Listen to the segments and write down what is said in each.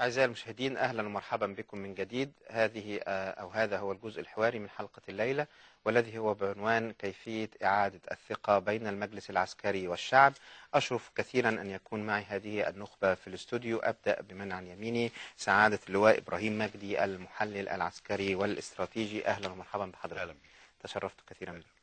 أعزائي المشاهدين أهلا ومرحبا بكم من جديد هذه آه، أو هذا هو الجزء الحواري من حلقة الليلة والذي هو بعنوان كيفية إعادة الثقة بين المجلس العسكري والشعب أشرف كثيرا أن يكون معي هذه النخبة في الاستوديو أبدأ بمن عن يميني سعادة اللواء إبراهيم مجدي المحلل العسكري والاستراتيجي أهلا ومرحبا بحضرتك أهلا بك. تشرفت كثيرا بك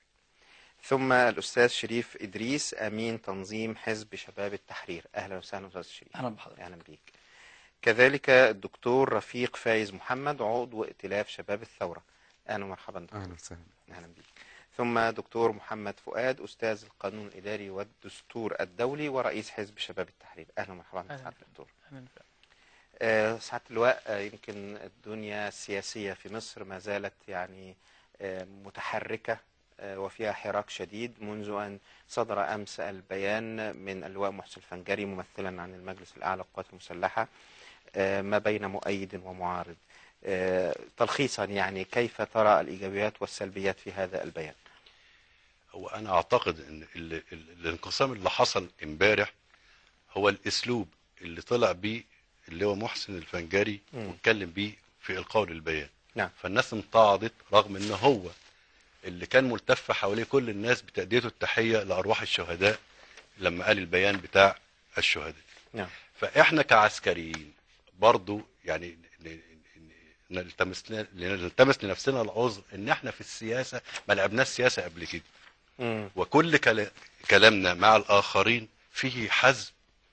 ثم الأستاذ شريف إدريس أمين تنظيم حزب شباب التحرير أهلا وسهلا أستاذ شريف اهلا بحضرتك أهلا بيك كذلك الدكتور رفيق فايز محمد عضو ائتلاف شباب الثورة أهلا ومرحبا دكتور اهلا وسهلا أهلا بيك ثم دكتور محمد فؤاد أستاذ القانون الإداري والدستور الدولي ورئيس حزب شباب التحرير أهلا ومرحبا أهلا بسعادة بك. الدكتور أهلا بك. آه، سعادة اللواء آه، يمكن الدنيا السياسية في مصر ما زالت يعني آه، متحركة آه، وفيها حراك شديد منذ أن صدر أمس البيان من اللواء محسن الفنجري ممثلا عن المجلس الأعلى للقوات المسلحة آه، ما بين مؤيد ومعارض آه، تلخيصا يعني كيف ترى الإيجابيات والسلبيات في هذا البيان هو انا اعتقد ان ال ال الانقسام اللي حصل امبارح هو الاسلوب اللي طلع بيه اللي هو محسن الفنجري مم. واتكلم بيه في القول البيان نعم. فالناس امتعضت رغم ان هو اللي كان ملتف حواليه كل الناس بتأديته التحية لأرواح الشهداء لما قال البيان بتاع الشهداء نعم فاحنا كعسكريين برضو يعني ن- ن- نلتمس نلتمس لنفسنا العذر ان احنا في السياسه ما لعبناش سياسه قبل كده مم. وكل كلا- كلامنا مع الاخرين فيه حزم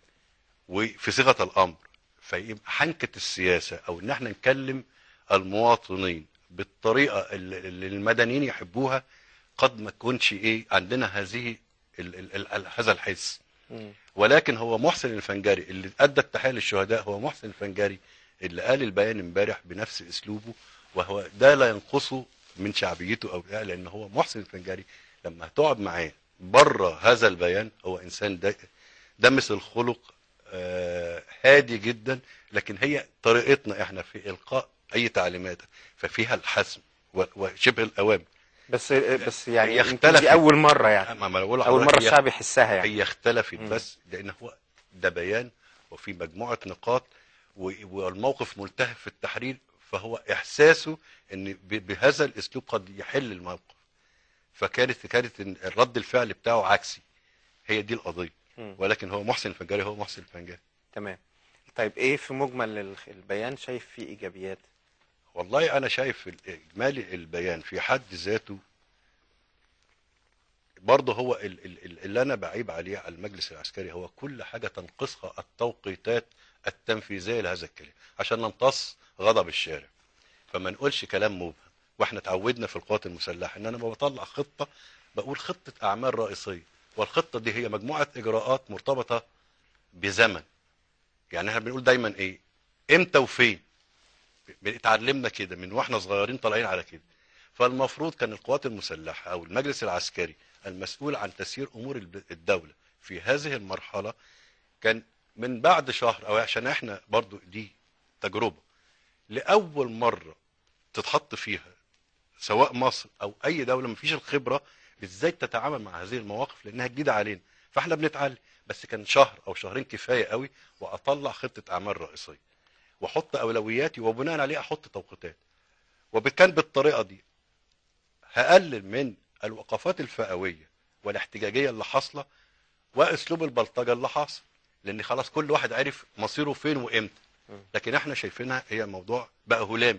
وفي صيغه الامر فيبقى حنكه السياسه او ان احنا نكلم المواطنين بالطريقه اللي اللي المدنيين يحبوها قد ما تكونش ايه عندنا هذه ال ال ال هذا الحس مم. ولكن هو محسن الفنجري اللي ادى التحيه للشهداء هو محسن الفنجري اللي قال البيان امبارح بنفس اسلوبه وهو ده لا ينقصه من شعبيته او لا لان هو محسن الفنجري لما هتقعد معاه بره هذا البيان هو انسان دا- دمس الخلق آه، هادي جدا لكن هي طريقتنا احنا في القاء اي تعليمات ففيها الحسم و- وشبه الاوامر بس بس يعني هي يمكن اختلفت. دي أول مرة يعني ما- ما أنا بقول أول لحضرتك مرة هي- الشعب يحسها يعني هي اختلفت مم. بس لان هو ده بيان وفي مجموعه نقاط و- والموقف ملتهب في التحرير فهو احساسه ان ب- بهذا الاسلوب قد يحل الموقف فكانت كانت إن الرد الفعل بتاعه عكسي هي دي القضيه مم. ولكن هو محسن الفنجري هو محسن الفنجري تمام طيب ايه في مجمل الخ- البيان شايف فيه ايجابيات والله انا شايف اجمالي البيان في حد ذاته برضه هو ال- ال- ال- اللي انا بعيب عليه على المجلس العسكري هو كل حاجه تنقصها التوقيتات التنفيذيه لهذا الكلام عشان نمتص غضب الشارع فما نقولش كلام مبهم واحنا اتعودنا في القوات المسلحه ان انا لما بطلع خطه بقول خطه اعمال رئيسيه والخطه دي هي مجموعه اجراءات مرتبطه بزمن يعني احنا بنقول دايما ايه امتى وفين اتعلمنا كده من واحنا صغيرين طالعين على كده فالمفروض كان القوات المسلحه او المجلس العسكري المسؤول عن تسيير امور الب- الدوله في هذه المرحله كان من بعد شهر او عشان احنا برضو دي تجربه لاول مره تتحط فيها سواء مصر او اي دوله مفيش الخبره ازاي تتعامل مع هذه المواقف لانها جديده علينا فاحنا بنتعلم بس كان شهر او شهرين كفايه قوي واطلع خطه اعمال رئيسيه واحط اولوياتي وبناء عليه احط توقيتات وكان بالطريقه دي هقلل من الوقفات الفئويه والاحتجاجيه اللي حاصله واسلوب البلطجه اللي حاصل لان خلاص كل واحد عرف مصيره فين وامتى م. لكن احنا شايفينها هي موضوع بقى هلامي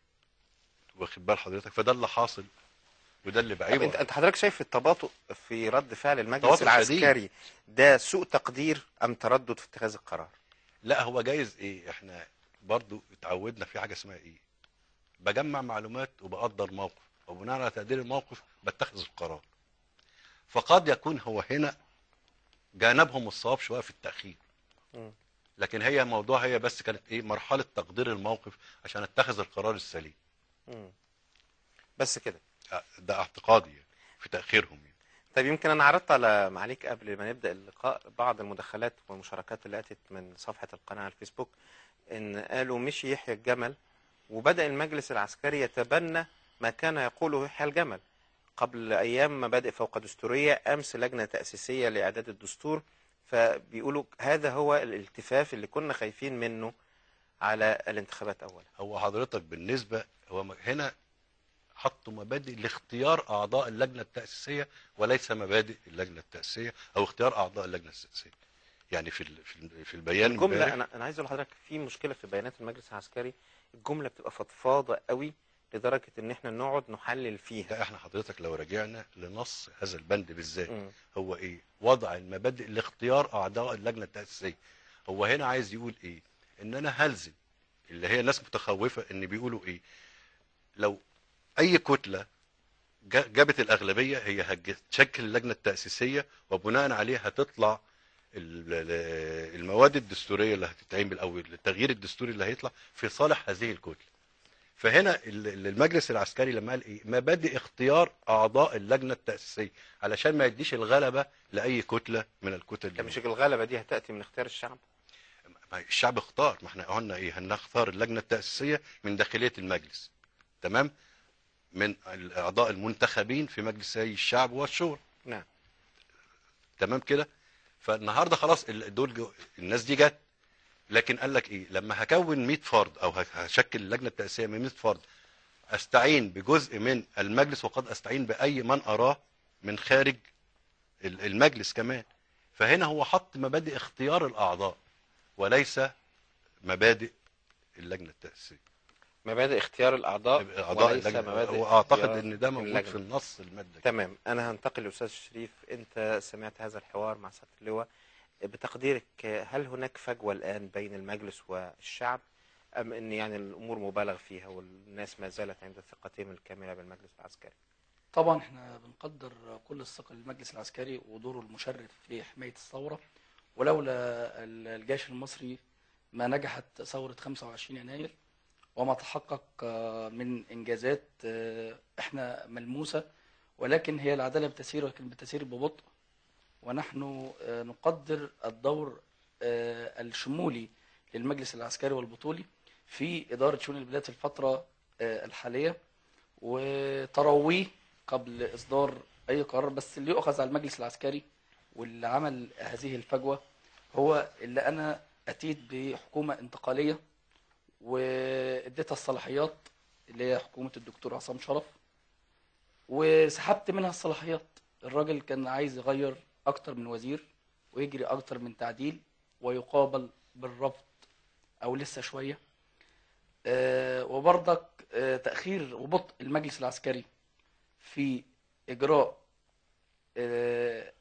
واخد بال حضرتك فده اللي حاصل وده اللي طب بعيبه انت انت حضرتك شايف التباطؤ في رد فعل المجلس تباطؤ العسكري ده سوء تقدير ام تردد في اتخاذ القرار لا هو جايز ايه احنا برضو اتعودنا في حاجه اسمها ايه بجمع معلومات وبقدر موقف وبناء على تقدير الموقف بتخذ القرار فقد يكون هو هنا جانبهم الصواب شويه في التاخير مم. لكن هي موضوع هي بس كانت ايه مرحله تقدير الموقف عشان اتخذ القرار السليم مم. بس كده اه، ده اعتقادي يعني في تاخيرهم يعني. طيب يمكن انا عرضت على معاليك قبل ما نبدا اللقاء بعض المداخلات والمشاركات اللي اتت من صفحه القناه على الفيسبوك ان قالوا مشي يحيى الجمل وبدا المجلس العسكري يتبنى ما كان يقوله يحيى الجمل قبل ايام مبادئ فوق دستوريه امس لجنه تاسيسيه لاعداد الدستور فبيقولوا هذا هو الالتفاف اللي كنا خايفين منه على الانتخابات اولا هو حضرتك بالنسبه هو م- هنا حطوا مبادئ لاختيار اعضاء اللجنه التاسيسيه وليس مبادئ اللجنه التاسيسيه او اختيار اعضاء اللجنه التاسيسيه يعني في ال- في ال- في البيان الجمله امبارح انا انا عايز اقول لحضرتك في مشكله في بيانات المجلس العسكري الجمله بتبقى فضفاضه قوي لدرجه ان احنا نقعد نحلل فيها ده احنا حضرتك لو رجعنا لنص هذا البند بالذات مم. هو ايه وضع المبادئ لاختيار اعضاء اللجنه التاسيسيه هو هنا عايز يقول ايه ان انا هلزم اللي هي ناس متخوفه ان بيقولوا ايه لو اي كتله جا- جابت الاغلبيه هي هتشكل اللجنه التاسيسيه وبناء عليه هتطلع ال- ال- المواد الدستوريه اللي هتتعمل او التغيير الدستوري اللي هيطلع في صالح هذه الكتله فهنا ال- ال- المجلس العسكري لما قال ايه مبادئ اختيار اعضاء اللجنه التاسيسيه علشان ما يديش الغلبه لاي كتله من الكتل كان دي. مش الغلبه دي هتاتي من اختيار الشعب ما هي الشعب اختار ما احنا قلنا ايه هنختار اللجنه التاسيسيه من داخليه المجلس تمام من الاعضاء المنتخبين في مجلس الشعب والشورى نعم تمام كده فالنهارده خلاص ال- دول جو الناس دي جت لكن قال لك ايه لما هكون 100 فرد او ه- هشكل اللجنه التاسيسيه من 100 فرد استعين بجزء من المجلس وقد استعين باي من اراه من خارج ال- المجلس كمان فهنا هو حط مبادئ اختيار الاعضاء وليس مبادئ اللجنه التاسيسيه مبادئ اختيار الاعضاء اعضاء وليس اللجنه مبادئ واعتقد اختيار ان ده موجود اللجنة. في النص الماده تمام انا هنتقل لاستاذ شريف انت سمعت هذا الحوار مع سياده اللواء بتقديرك هل هناك فجوه الان بين المجلس والشعب ام ان يعني الامور مبالغ فيها والناس ما زالت عند ثقتهم الكامله بالمجلس العسكري طبعا احنا بنقدر كل الثقة للمجلس العسكري ودوره المشرف في حماية الثورة ولولا ال- الجيش المصري ما نجحت ثورة 25 يناير وما تحقق آه، من إنجازات آه، احنا ملموسة ولكن هي العدالة بتسير ولكن بتسير ببطء ونحن آه، نقدر الدور آه، الشمولي للمجلس العسكري والبطولي في إدارة شؤون البلاد في الفترة آه، الحالية وترويه قبل إصدار أي قرار بس اللي يؤخذ على المجلس العسكري واللي عمل هذه الفجوة هو اللي أنا أتيت بحكومة انتقالية واديتها الصلاحيات اللي هي حكومة الدكتور عصام شرف وسحبت منها الصلاحيات الراجل كان عايز يغير أكتر من وزير ويجري أكتر من تعديل ويقابل بالرفض أو لسه شوية آه، وبرضك آه، تأخير وبطء المجلس العسكري في إجراء آه،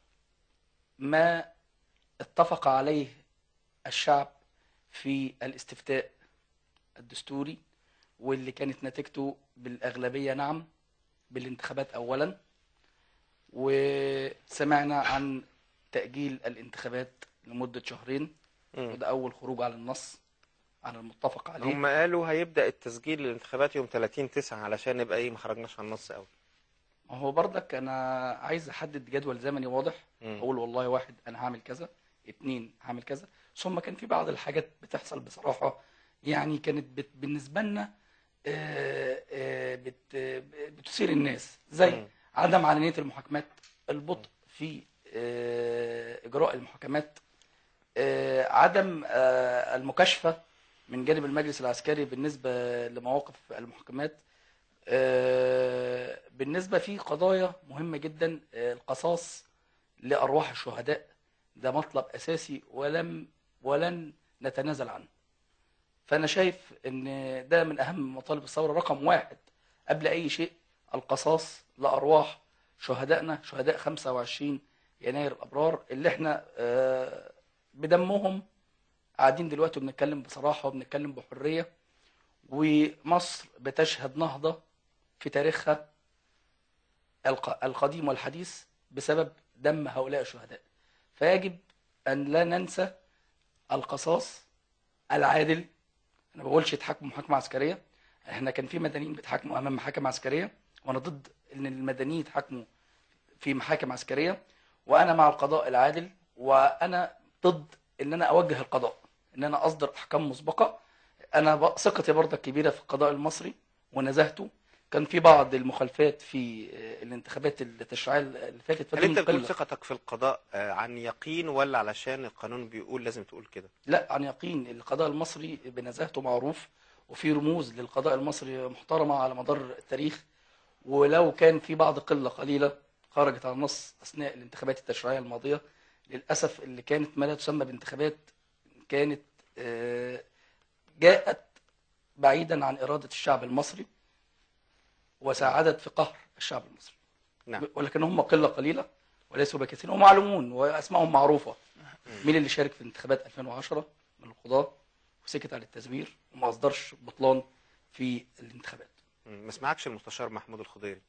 ما اتفق عليه الشعب في الاستفتاء الدستوري واللي كانت نتيجته بالأغلبية نعم بالانتخابات أولا وسمعنا عن تأجيل الانتخابات لمدة شهرين مم. وده أول خروج على النص على المتفق عليه هم قالوا هيبدا التسجيل للانتخابات يوم 30 9 علشان نبقى ايه ما خرجناش عن النص قوي ما هو برضك انا عايز احدد جدول زمني واضح مم. اقول والله واحد انا هعمل كذا اتنين هعمل كذا ثم كان في بعض الحاجات بتحصل بصراحة يعني كانت بت بالنسبة لنا آه، آه، بت بتثير الناس زي مم. عدم علانية المحاكمات البطء في آه، إجراء المحاكمات آه، عدم آه، المكاشفة من جانب المجلس العسكري بالنسبة لمواقف المحاكمات آه، بالنسبة في قضايا مهمة جدا آه، القصاص لأرواح الشهداء ده مطلب أساسي ولم ولن نتنازل عنه فأنا شايف إن ده من أهم مطالب الثورة رقم واحد قبل أي شيء القصاص لأرواح شهدائنا شهداء 25 يناير الأبرار اللي احنا آه، بدمهم قاعدين دلوقتي وبنتكلم بصراحة وبنتكلم بحرية ومصر بتشهد نهضة في تاريخها الق- القديم والحديث بسبب دم هؤلاء الشهداء فيجب أن لا ننسى القصاص العادل أنا ما بقولش يتحاكموا محاكمة عسكرية احنا كان في مدنيين بيتحاكموا أمام محاكم عسكرية وأنا ضد أن المدنيين يتحاكموا في محاكم عسكرية وأنا مع القضاء العادل وأنا ضد أن أنا أوجه القضاء أن أنا أصدر أحكام مسبقة أنا ب- ثقتي برضك كبيرة في القضاء المصري ونزهته كان في بعض المخالفات في آه، الانتخابات التشريعيه اللي فاتت هل فدي انت من بتقول قلة. ثقتك في القضاء آه، عن يقين ولا علشان القانون بيقول لازم تقول كده لا عن يقين القضاء المصري بنزاهته معروف وفي رموز للقضاء المصري محترمة على مدار التاريخ ولو كان في بعض قلة قليلة خرجت عن النص أثناء الانتخابات التشريعية الماضية للأسف اللي كانت ما لا تسمى بانتخابات كانت آه، جاءت بعيدا عن إرادة الشعب المصري وساعدت في قهر الشعب المصري نعم ولكن هم قلة قليلة وليسوا بكثير ومعلومون وأسمائهم معروفة مين اللي شارك في انتخابات 2010 من القضاة وسكت عن التزوير وما أصدرش بطلان في الانتخابات مم. ما سمعكش المستشار محمود الخضيري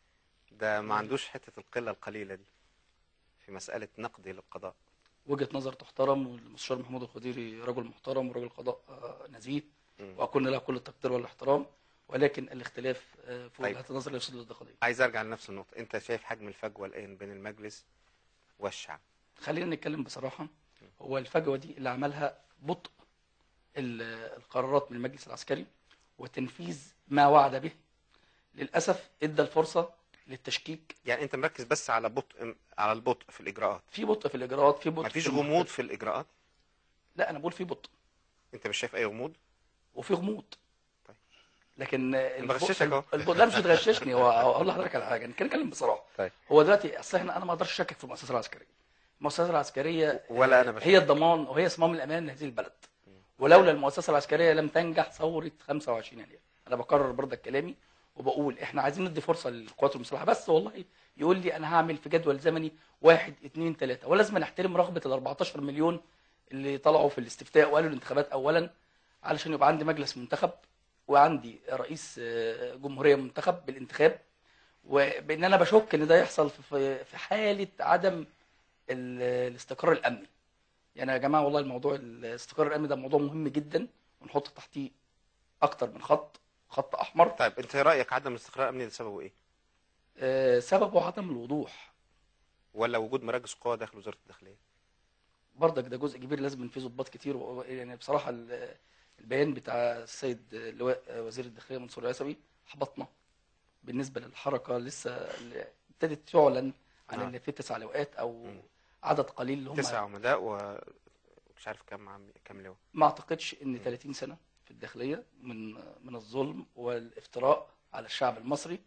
ده ما عندوش حتة القلة القليلة دي في مسألة نقدي للقضاء وجهة نظر تحترم والمستشار محمود الخضيري رجل محترم ورجل قضاء آه، نزيه مم. وأكون له كل التقدير والاحترام ولكن الاختلاف آه، في طيب. وجهة النظر لا يفسد ضد قضية عايز ارجع لنفس النقطة انت شايف حجم الفجوة الان بين المجلس والشعب خلينا نتكلم بصراحة هو الفجوة دي اللي عملها بطء ال- القرارات من المجلس العسكري وتنفيذ ما وعد به للأسف ادى الفرصة للتشكيك يعني انت مركز بس على بطء على البطء في الاجراءات في بطء في الإجراءات في بطء ما فيش في غموض المحاكمات. في الاجراءات لا أنا بقول في بطء انت مش شايف اي غموض وفي غموض طيب. لكن الب- بغششك أهو. الب- لا مش بتغششني هو اقول لحضرتك على حاجه نتكلم نتكلم بصراحه طيب. هو دلوقتي اصل احنا انا ما اقدرش اشكك في المؤسسه العسكريه المؤسسه العسكريه ولا أنا آه، بشكك. هي الضمان وهي صمام الامان لهذه البلد ولولا المؤسسه العسكريه لم تنجح ثوره 25 يناير انا بكرر برضك كلامي وبقول احنا عايزين ندي فرصه للقوات المسلحه بس والله يقول لي انا هعمل في جدول زمني واحد اتنين تلاته ولازم نحترم رغبه ال 14 مليون اللي طلعوا في الاستفتاء وقالوا الانتخابات اولا علشان يبقى عندي مجلس منتخب وعندي رئيس آه، جمهوريه منتخب بالانتخاب وبان انا بشك ان ده يحصل في في حاله عدم ال- الاستقرار الامني يعني يا جماعه والله الموضوع الاستقرار الامني ده موضوع مهم جدا ونحط تحتيه اكتر من خط خط احمر طيب انت رايك عدم الاستقرار الامني ده سببه ايه آه، سببه عدم الوضوح ولا وجود مراكز قوة داخل وزارة الداخلية برضك ده جزء كبير لازم فيه ضباط كتير و- يعني بصراحه ال- البيان بتاع السيد اللواء وزير الداخليه منصور العسوي احبطنا بالنسبه للحركه لسه اللي ابتدت تعلن عن نعم. اللي فيه تسع لواءات او مم. عدد قليل اللي هم تسع عمداء ومش عارف كم عم كم لواء ما اعتقدش ان 30 سنه في الداخليه من من الظلم والافتراء على الشعب المصري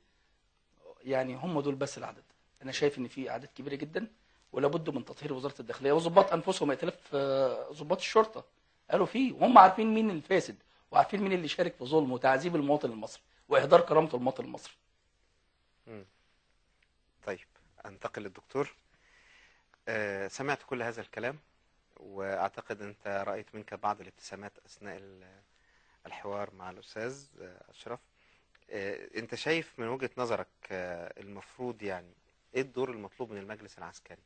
يعني هم دول بس العدد انا شايف ان في اعداد كبيره جدا ولابد من تطهير وزاره الداخليه وظباط انفسهم ائتلاف آه، ضباط الشرطه قالوا فيه وهم عارفين مين الفاسد وعارفين مين اللي شارك في ظلم وتعذيب المواطن المصري واهدار كرامه المواطن المصري طيب انتقل للدكتور آه، سمعت كل هذا الكلام واعتقد انت رايت منك بعض الابتسامات اثناء ال- الحوار مع الاستاذ آه، اشرف آه، انت شايف من وجهة نظرك آه، المفروض يعني ايه الدور المطلوب من المجلس العسكري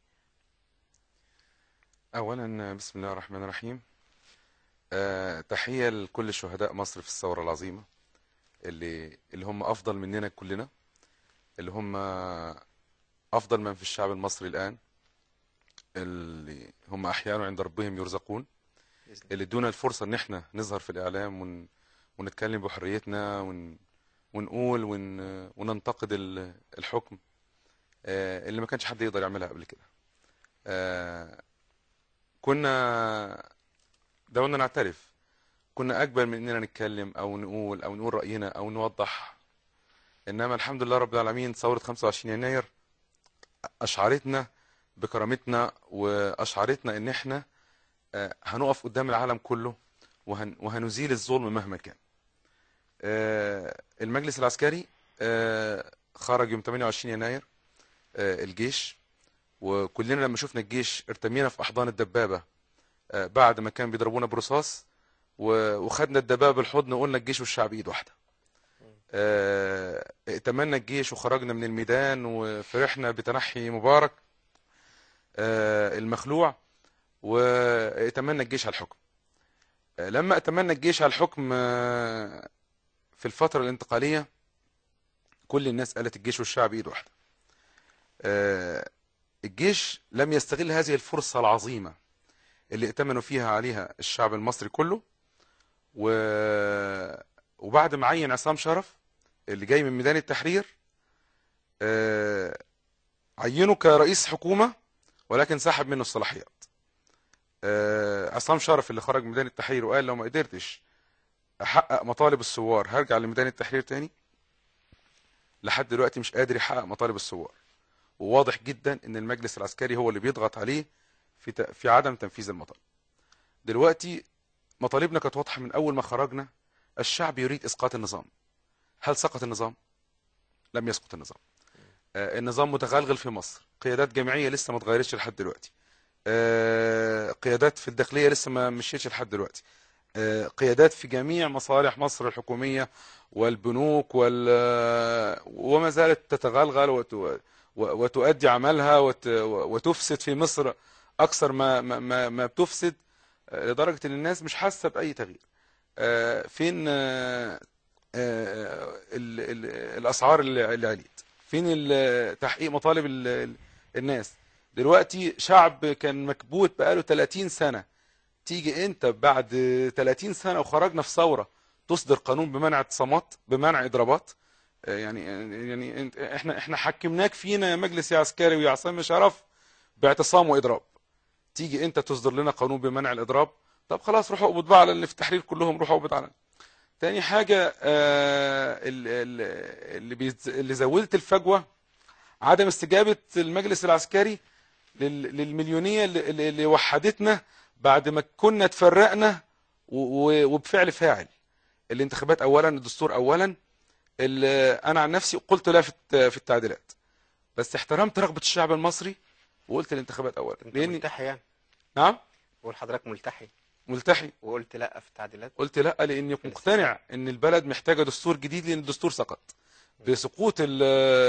أولا بسم الله الرحمن الرحيم آه، تحية لكل شهداء مصر في الثورة العظيمة اللي اللي هم أفضل مننا كلنا اللي هم أفضل من في الشعب المصري الآن اللي هم أحياء عند ربهم يرزقون بإذن الله. اللي ادونا الفرصة إن إحنا نظهر في الإعلام ون... ونتكلم بحريتنا ون... ونقول ون... وننتقد ال- الحكم آه، اللي ما كانش حد يقدر يعملها قبل كده آه، كنا دعونا نعترف كنا أقبل من إننا نتكلم أو نقول أو نقول رأينا أو نوضح إنما الحمد لله رب العالمين ثورة 25 يناير أشعرتنا بكرامتنا وأشعرتنا إن إحنا آه، هنقف قدام العالم كله وهن وهنزيل الظلم مهما كان آه، المجلس العسكري آه، خرج يوم 28 يناير آه، الجيش وكلنا لما شفنا الجيش ارتمينا في احضان الدبابه آه، بعد ما كان بيضربونا برصاص و- وخدنا الدبابه بالحضن وقلنا الجيش والشعب ايد واحده آه، ائتمنا الجيش وخرجنا من الميدان وفرحنا بتنحي مبارك آه، المخلوع وائتمنا الجيش على الحكم آه، لما ائتمنا الجيش على الحكم آه، في الفترة الانتقالية كل الناس قالت الجيش والشعب ايد واحدة آه، الجيش لم يستغل هذه الفرصة العظيمة اللي ائتمنوا فيها عليها الشعب المصري كله و... وبعد ما عين عصام شرف اللي جاي من ميدان التحرير آه، عينه كرئيس حكومة ولكن سحب منه الصلاحيات آه، عصام شرف اللي خرج من ميدان التحرير وقال لو ما قدرتش احقق مطالب الثوار هرجع لميدان التحرير تاني لحد دلوقتي مش قادر يحقق مطالب الثوار وواضح جدا ان المجلس العسكري هو اللي بيضغط عليه في ت- في عدم تنفيذ المطالب دلوقتي مطالبنا كانت واضحه من اول ما خرجنا الشعب يريد اسقاط النظام هل سقط النظام لم يسقط النظام آه، النظام متغلغل في مصر قيادات جمعيه لسه ما اتغيرتش لحد دلوقتي آه، قيادات في الداخليه لسه ما مشيتش لحد دلوقتي آه، قيادات في جميع مصالح مصر الحكوميه والبنوك وال وما زالت تتغلغل وت... و- وتؤدي عملها وت... وتفسد في مصر اكثر ما ما ما, ما بتفسد آه، لدرجه ان الناس مش حاسه باي تغيير آه، فين آه، آه، ال... ال... الاسعار اللي اللي عليت فين ال- تحقيق مطالب ال... ال- الناس دلوقتي شعب كان مكبوت بقاله 30 سنه تيجي انت بعد 30 سنه وخرجنا في ثوره تصدر قانون بمنع اعتصامات بمنع اضرابات آه، يعني يعني انت احنا احنا حكمناك فينا يا مجلس يا عسكري ويا عصام شرف باعتصام واضراب تيجي انت تصدر لنا قانون بمنع الاضراب طب خلاص روحوا اقبض بقى على اللي في التحرير كلهم روحوا اقبض على تاني حاجه آه، ال- ال- اللي بيز- اللي زودت الفجوه عدم استجابه المجلس العسكري لل- للمليونيه اللي, اللي اللي وحدتنا بعد ما كنا اتفرقنا و- و- وبفعل فاعل الانتخابات اولا الدستور اولا ال- انا عن نفسي قلت لا في الت- في التعديلات بس احترمت رغبه الشعب المصري وقلت الانتخابات اولا انت لاني ملتحي يعني نعم بقول حضرتك ملتحي ملتحي وقلت لا في التعديلات قلت لا لاني مقتنع ان البلد محتاجه دستور جديد لان الدستور سقط بسقوط ال-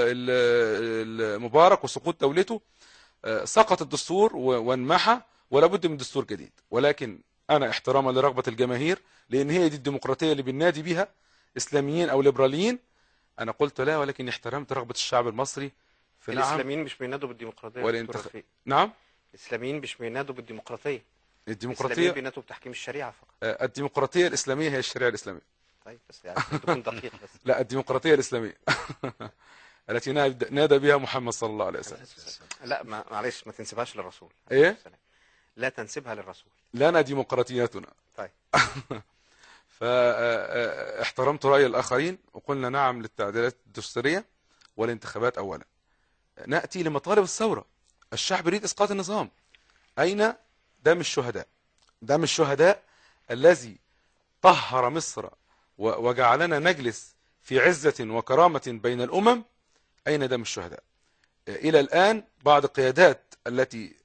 ال- المبارك وسقوط دولته آه، سقط الدستور و- وانمحى ولا بد من دستور جديد ولكن انا احتراما لرغبه الجماهير لان هي دي الديمقراطيه اللي بننادي بيها اسلاميين او ليبراليين انا قلت لا ولكن احترمت رغبه الشعب المصري في نعم الاسلاميين مش بينادوا بالديمقراطيه يا والانتخ- دكتور رفيق. نعم الاسلاميين مش بينادوا بالديمقراطيه الاسلاميين الديمقراطيه بينادوا بتحكيم الشريعه فقط آه، الديمقراطيه الاسلاميه هي الشريعه الاسلاميه طيب بس يعني عشان تكون دقيق بس لا الديمقراطيه الاسلاميه التي نادى نادى بها محمد صلى الله عليه وسلم لا ما معلش ما تنسبهاش للرسول ايه لا تنسبها للرسول لنا ديمقراطيتنا طيب فاحترمت رأي الآخرين وقلنا نعم للتعديلات الدستورية والانتخابات أولا نأتي لمطالب الثورة الشعب يريد إسقاط النظام أين دم الشهداء دم الشهداء الذي طهر مصر و- وجعلنا نجلس في عزة وكرامة بين الأمم أين دم الشهداء إلى الآن بعض القيادات التي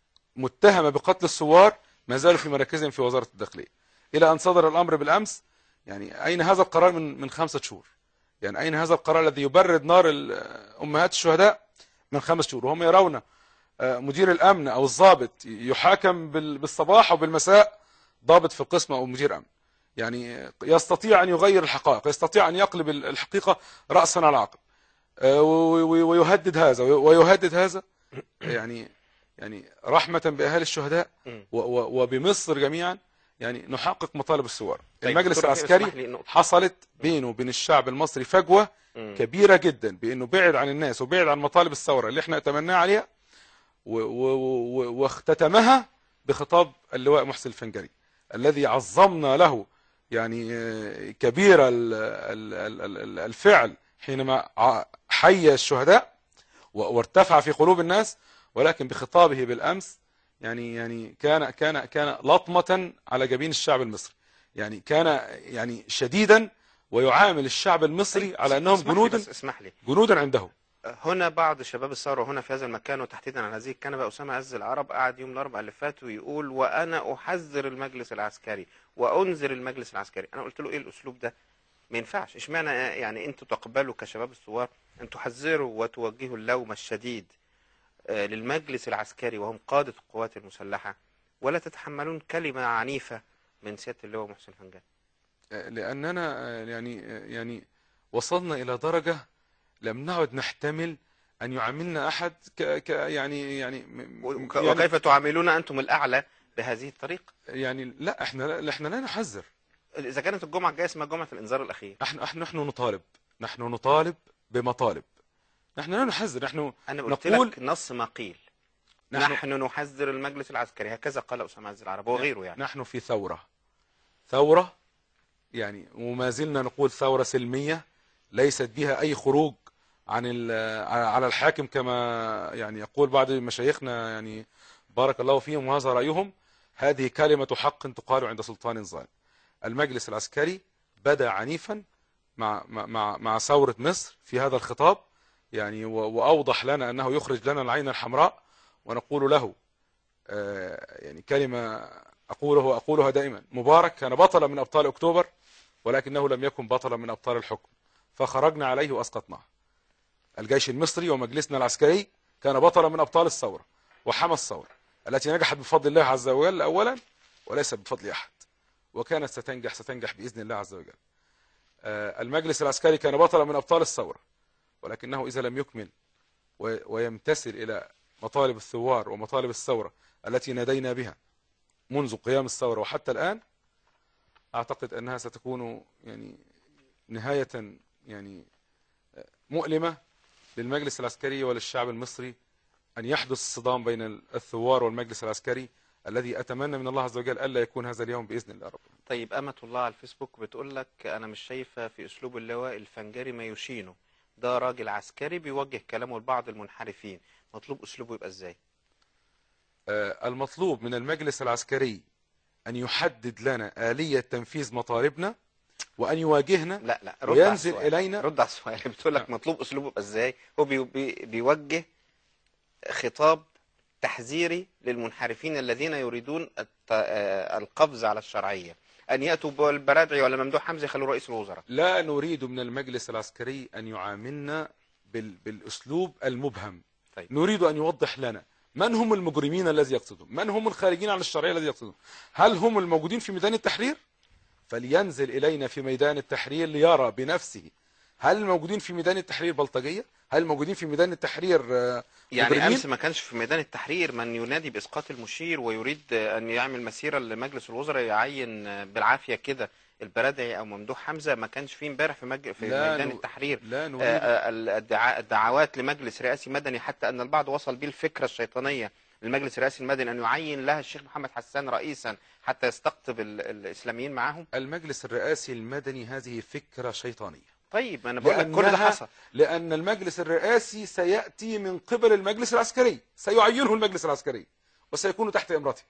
متهمة بقتل الثوار ما زالوا في مراكزهم في وزارة الداخلية إلى أن صدر الأمر بالأمس يعني أين هذا القرار من من خمسة شهور يعني أين هذا القرار الذي يبرد نار ال- أمهات الشهداء من خمس شهور وهم يرون آه، مدير الأمن أو الضابط يحاكم بال- بالصباح أو بالمساء ضابط في القسم أو مدير أمن يعني يستطيع أن يغير الحقائق يستطيع أن يقلب ال- الحقيقة رأسا على عقب آه، و- و- ويهدد هذا ويهدد هذا يعني يعني رحمة بأهالي الشهداء مم. و- و- وبمصر جميعا يعني نحقق مطالب الثوار طيب، المجلس دكتور رفيق، العسكري اسمح لي نقطة. حصلت بينه وبين الشعب المصري فجوة مم. كبيرة جدا بأنه بعد عن الناس وبعد عن مطالب الثورة اللي احنا اتمناها عليها و- و- و- واختتمها بخطاب اللواء محسن الفنجري الذي عظمنا له يعني آه، كبير ال- ال- ال- ال- الفعل حينما ع- حي الشهداء و- وارتفع في قلوب الناس ولكن بخطابه بالامس يعني يعني كان كان كان لطمة على جبين الشعب المصري يعني كان يعني شديدا ويعامل الشعب المصري على انهم اسمح لي جنود بس اسمح لي جنودا عنده هنا بعض شباب الثوره هنا في هذا المكان وتحديدا على هذه الكنبه اسامه عز العرب قعد يوم الاربعاء اللي فات ويقول وانا احذر المجلس العسكري وانذر المجلس العسكري انا قلت له ايه الاسلوب ده ما ينفعش اشمعنى يعني انتوا تقبلوا كشباب الثوار ان تحذروا وتوجهوا اللوم الشديد آه، للمجلس العسكري وهم قاده القوات المسلحه ولا تتحملون كلمه عنيفه من سياده اللواء محسن فنجان لاننا يعني يعني وصلنا الى درجة لم نعد نحتمل ان يعاملنا احد ك ك يعني يعني م- وك- يعني, وكيف تعاملون انتم الاعلى بهذه الطريقه يعني لا احنا لا احنا لا نحذر اذا كانت الجمعه الجايه اسمها جمعه الانذار الاخير احنا احنا نحن نطالب نحن نطالب بمطالب نحن لا نحذر نحن انا قلت نقول لك نص ما قيل نحن, نحن نحذر المجلس العسكري هكذا قال اسامه عز العرب وغيره يعني نحن في ثورة ثورة يعني وما زلنا نقول ثورة سلمية ليست بها أي خروج عن ال- على الحاكم كما يعني يقول بعض مشايخنا يعني بارك الله فيهم وهذا رأيهم هذه كلمة حق تقال عند سلطان ظالم المجلس العسكري بدا عنيفا مع مع مع, مع ثورة مصر في هذا الخطاب يعني و- وأوضح لنا أنه يخرج لنا العين الحمراء ونقول له آه، يعني كلمة أقوله أقولها دائما مبارك كان بطلا من أبطال أكتوبر ولكنه لم يكن بطلا من أبطال الحكم فخرجنا عليه وأسقطناه الجيش المصري ومجلسنا العسكري كان بطلا من أبطال الثورة وحمى الثورة التي نجحت بفضل الله عز وجل أولا وليس بفضل أحد وكانت ستنجح ستنجح بإذن الله عز وجل آه، المجلس العسكري كان بطلا من أبطال الثورة ولكنه إذا لم يكمل و- ويمتثل إلى مطالب الثوار ومطالب الثورة التي نادينا بها منذ قيام الثورة وحتى الآن أعتقد أنها ستكون يعني نهاية يعني مؤلمة للمجلس العسكري وللشعب المصري أن يحدث الصدام بين الثوار والمجلس العسكري الذي أتمنى من الله عز وجل ألا يكون هذا اليوم بإذن الله رب طيب أمة الله على الفيسبوك بتقول لك أنا مش شايفة في أسلوب اللواء الفنجري ما يشينه ده راجل عسكري بيوجه كلامه لبعض المنحرفين مطلوب أسلوبه يبقى إزاي آه، المطلوب من المجلس العسكري أن يحدد لنا آلية تنفيذ مطالبنا وأن يواجهنا لا لا رد وينزل على السؤال. إلينا- رد على السؤال بتقول لك مطلوب أسلوبه يبقى إزاي هو بي بي بيوجه خطاب تحذيري للمنحرفين الذين يريدون الت- آه، القفز على الشرعية أن يأتوا بالبرادعي ولا ممدوح حمزة يخلوا رئيس الوزراء لا نريد من المجلس العسكري أن يعاملنا بال... بالأسلوب المبهم طيب. نريد أن يوضح لنا من هم المجرمين الذي يقصدهم من هم الخارجين عن الشرعية الذي يقصدهم هل هم الموجودين في ميدان التحرير فلينزل إلينا في ميدان التحرير ليرى بنفسه هل الموجودين في ميدان التحرير بلطجية هل الموجودين في ميدان التحرير آه، يعني مجرمين؟ أمس ما كانش في ميدان التحرير من ينادي بإسقاط المشير ويريد أن يعمل مسيرة لمجلس الوزراء يعين بالعافية كده البرادعي أو ممدوح حمزة ما كانش فيه امبارح في, مج... في لا ميدان نو- التحرير لا نريد آه، آه، الدعا- الدعوات لمجلس رئاسي مدني حتى أن البعض وصل به الفكرة الشيطانية للمجلس الرئاسي المدني أن يعين لها الشيخ محمد حسان رئيسا حتى يستقطب ال- الإسلاميين معهم المجلس الرئاسي المدني هذه فكرة شيطانية طيب أنا بقول لك كل ده لأنها- حصل لأن المجلس الرئاسي سيأتي من قبل المجلس العسكري سيعينه المجلس العسكري وسيكون تحت إمرته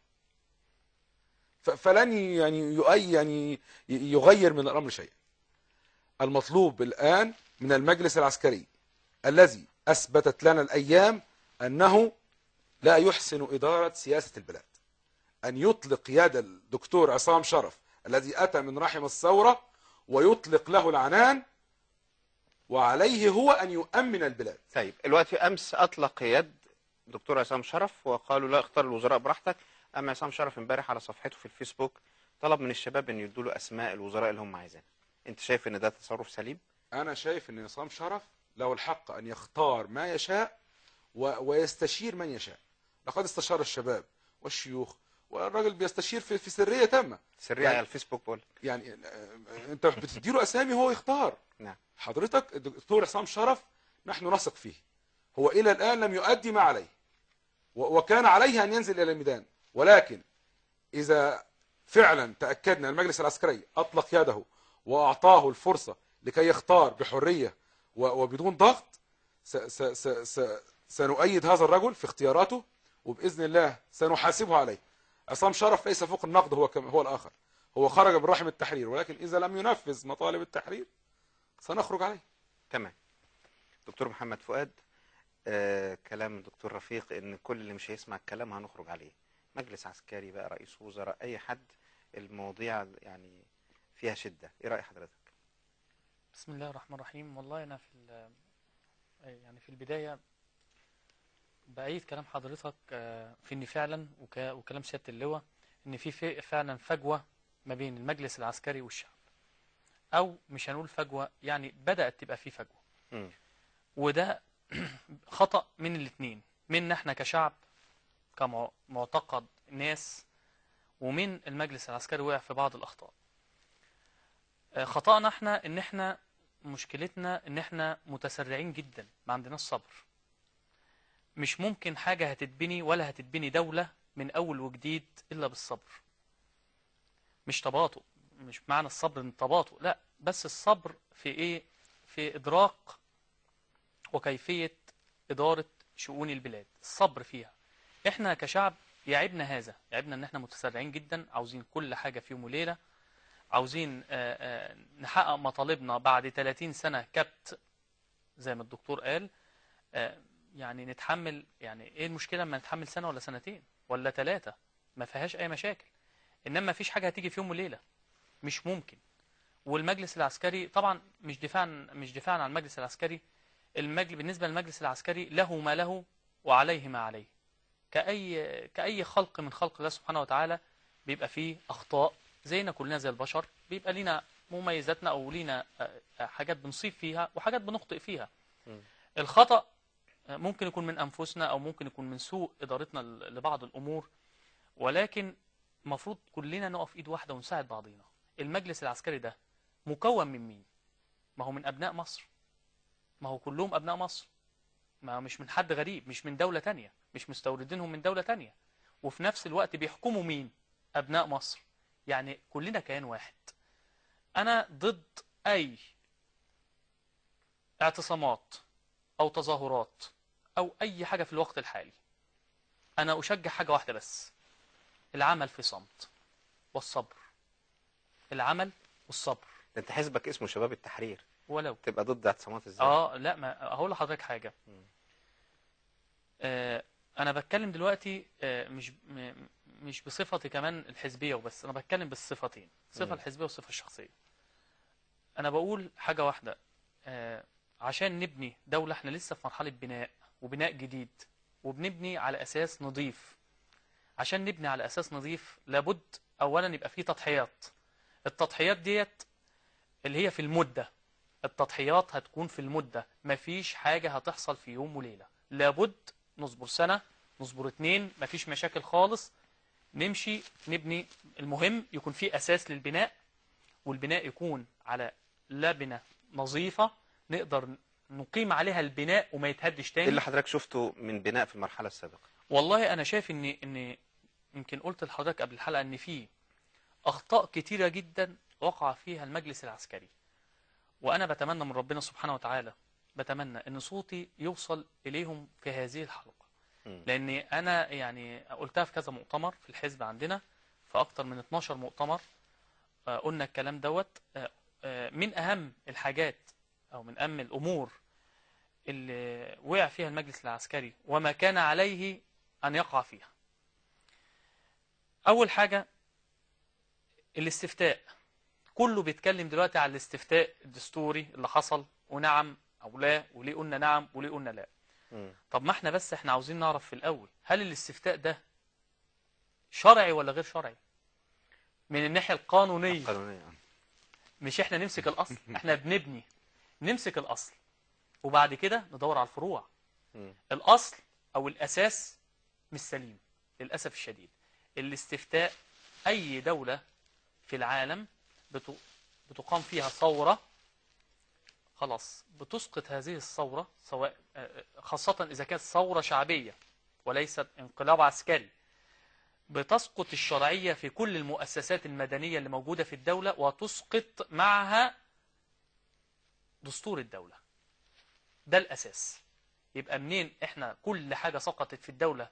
ف- فلن يعني يؤي يعني ي- يغير من الأمر شيئا المطلوب الآن من المجلس العسكري الذي أثبتت لنا الأيام أنه لا يحسن إدارة سياسة البلاد أن يطلق يد الدكتور عصام شرف الذي أتى من رحم الثورة ويطلق له العنان وعليه هو أن يؤمن البلاد طيب الوقت امس اطلق يد دكتور عصام شرف وقالوا لا اختار الوزراء براحتك اما عصام شرف امبارح على صفحته في الفيسبوك طلب من الشباب ان يدوا له اسماء الوزراء اللي هم عايزينها انت شايف ان ده تصرف سليم أنا شايف أن نظام شرف له الحق أن يختار ما يشاء و... ويستشير من يشاء لقد استشار الشباب والشيوخ والراجل بيستشير في, في سرية تامة سريع يعني- على الفيسبوك بقول يعني آه، انت بتديله اسامي وهو يختار نعم. حضرتك الدكتور عصام شرف نحن نثق فيه هو الى الان لم يؤدي ما عليه و- وكان عليه ان ينزل الى الميدان ولكن اذا فعلا تاكدنا المجلس العسكري اطلق يده واعطاه الفرصه لكي يختار بحريه و- وبدون ضغط س س س س سنؤيد هذا الرجل في اختياراته وباذن الله سنحاسبه عليه عصام شرف ليس فوق النقد هو كم هو الاخر هو خرج من رحم التحرير ولكن اذا لم ينفذ مطالب التحرير سنخرج عليه تمام دكتور محمد فؤاد آه كلام الدكتور رفيق ان كل اللي مش هيسمع الكلام هنخرج عليه مجلس عسكري بقى رئيس وزراء اي حد المواضيع يعني فيها شدة ايه رأي حضرتك بسم الله الرحمن الرحيم والله انا في ال- يعني في البدايه بأيد كلام حضرتك آه، في ان فعلا وك- وكلام سياده اللواء ان في في- فعلا فجوه ما بين المجلس العسكري والشعب او مش هنقول فجوه يعني بدات تبقى في فجوه مم. وده خطأ من الاثنين منا احنا كشعب كمعتقد ناس ومن المجلس العسكري وقع في بعض الأخطاء آه، خطأنا احنا ان احنا مشكلتنا ان احنا متسرعين جدا ما عندناش صبر مش ممكن حاجة هتتبني ولا هتتبني دولة من اول وجديد الا بالصبر مش تباطؤ مش معنى الصبر ان تباطؤ لا بس الصبر في ايه في ادراك وكيفية ادارة شؤون البلاد الصبر فيها احنا كشعب يعبنا هذا يعبنا ان احنا متسرعين جدا عاوزين كل حاجة في يوم وليلة عاوزين آه، آه، نحقق مطالبنا بعد 30 سنة كبت زي ما الدكتور قال آه، يعني نتحمل يعني ايه المشكلة لما نتحمل سنة ولا سنتين ولا ثلاثة ما فيهاش اي مشاكل انما ما فيش حاجة هتيجي في يوم وليلة مش ممكن والمجلس العسكري طبعا مش دفاعا مش دفاعا عن المجلس العسكري المجلس بالنسبة للمجلس العسكري له ما له وعليه ما عليه كأي كأي خلق من خلق الله سبحانه وتعالى بيبقى فيه أخطاء زينا كلنا زي البشر بيبقى لينا مميزاتنا أو لينا آه، آه، حاجات بنصيب فيها وحاجات بنخطئ فيها مم. الخطأ آه، ممكن يكون من أنفسنا أو ممكن يكون من سوء إدارتنا ل- لبعض الأمور ولكن المفروض كلنا نقف إيد واحدة ونساعد بعضينا المجلس العسكري ده مكون من مين؟ ما هو من أبناء مصر ما هو كلهم أبناء مصر ما هو مش من حد غريب مش من دولة تانية مش مستوردينهم من دولة تانية وفي نفس الوقت بيحكموا مين أبناء مصر يعني كلنا كيان واحد أنا ضد أي اعتصامات أو تظاهرات أو أي حاجة في الوقت الحالي أنا أشجع حاجة واحدة بس العمل في صمت والصبر العمل والصبر ده انت حزبك اسمه شباب التحرير ولو تبقى ضد اعتصامات ازاي اه لا ما هقول لحضرتك حاجه مم. آه انا بتكلم دلوقتي آه مش م- مش بصفتي كمان الحزبيه وبس انا بتكلم بالصفتين الصفه مم. الحزبيه والصفه الشخصيه انا بقول حاجه واحده آه عشان نبني دوله احنا لسه في مرحله بناء وبناء جديد وبنبني على اساس نظيف عشان نبني على اساس نظيف لابد اولا يبقى فيه تضحيات التضحيات ديت اللي هي في المده التضحيات هتكون في المدة مفيش حاجة هتحصل في يوم وليلة لابد نصبر سنة نصبر اتنين مفيش مشاكل خالص نمشي نبني المهم يكون في أساس للبناء والبناء يكون على لبنة نظيفة نقدر نقيم عليها البناء وما يتهدش ايه تاني اللي حضرتك شفته من بناء في المرحلة السابقة والله انا شايف ان ان يمكن قلت لحضرتك قبل الحلقه ان في اخطاء كتيره جدا وقع فيها المجلس العسكري وانا بتمنى من ربنا سبحانه وتعالى بتمنى ان صوتي يوصل اليهم في هذه الحلقه مم. لاني انا يعني قلتها في كذا مؤتمر في الحزب عندنا في اكتر من 12 مؤتمر آه، قلنا الكلام دوت آه، آه، من اهم الحاجات او من اهم الامور اللي وقع فيها المجلس العسكري وما كان عليه أن يقع فيها أول حاجة الاستفتاء كله بيتكلم دلوقتي على الاستفتاء الدستوري اللي حصل ونعم أو لا وليه قلنا نعم وليه قلنا لا مم. طب ما احنا بس احنا عاوزين نعرف في الأول هل الاستفتاء ده شرعي ولا غير شرعي من الناحية القانونية قانونيا مش احنا نمسك الأصل احنا بنبني نمسك الأصل وبعد كده ندور على الفروع مم. الأصل أو الأساس مش سليم للأسف الشديد الاستفتاء أي دولة في العالم بت- بتقام فيها ثورة خلاص بتسقط هذه الثورة سواء آه، خاصة إذا كانت ثورة شعبية وليست انقلاب عسكري بتسقط الشرعية في كل المؤسسات المدنية اللي موجودة في الدولة وتسقط معها دستور الدولة ده الأساس يبقى منين احنا كل حاجة سقطت في الدولة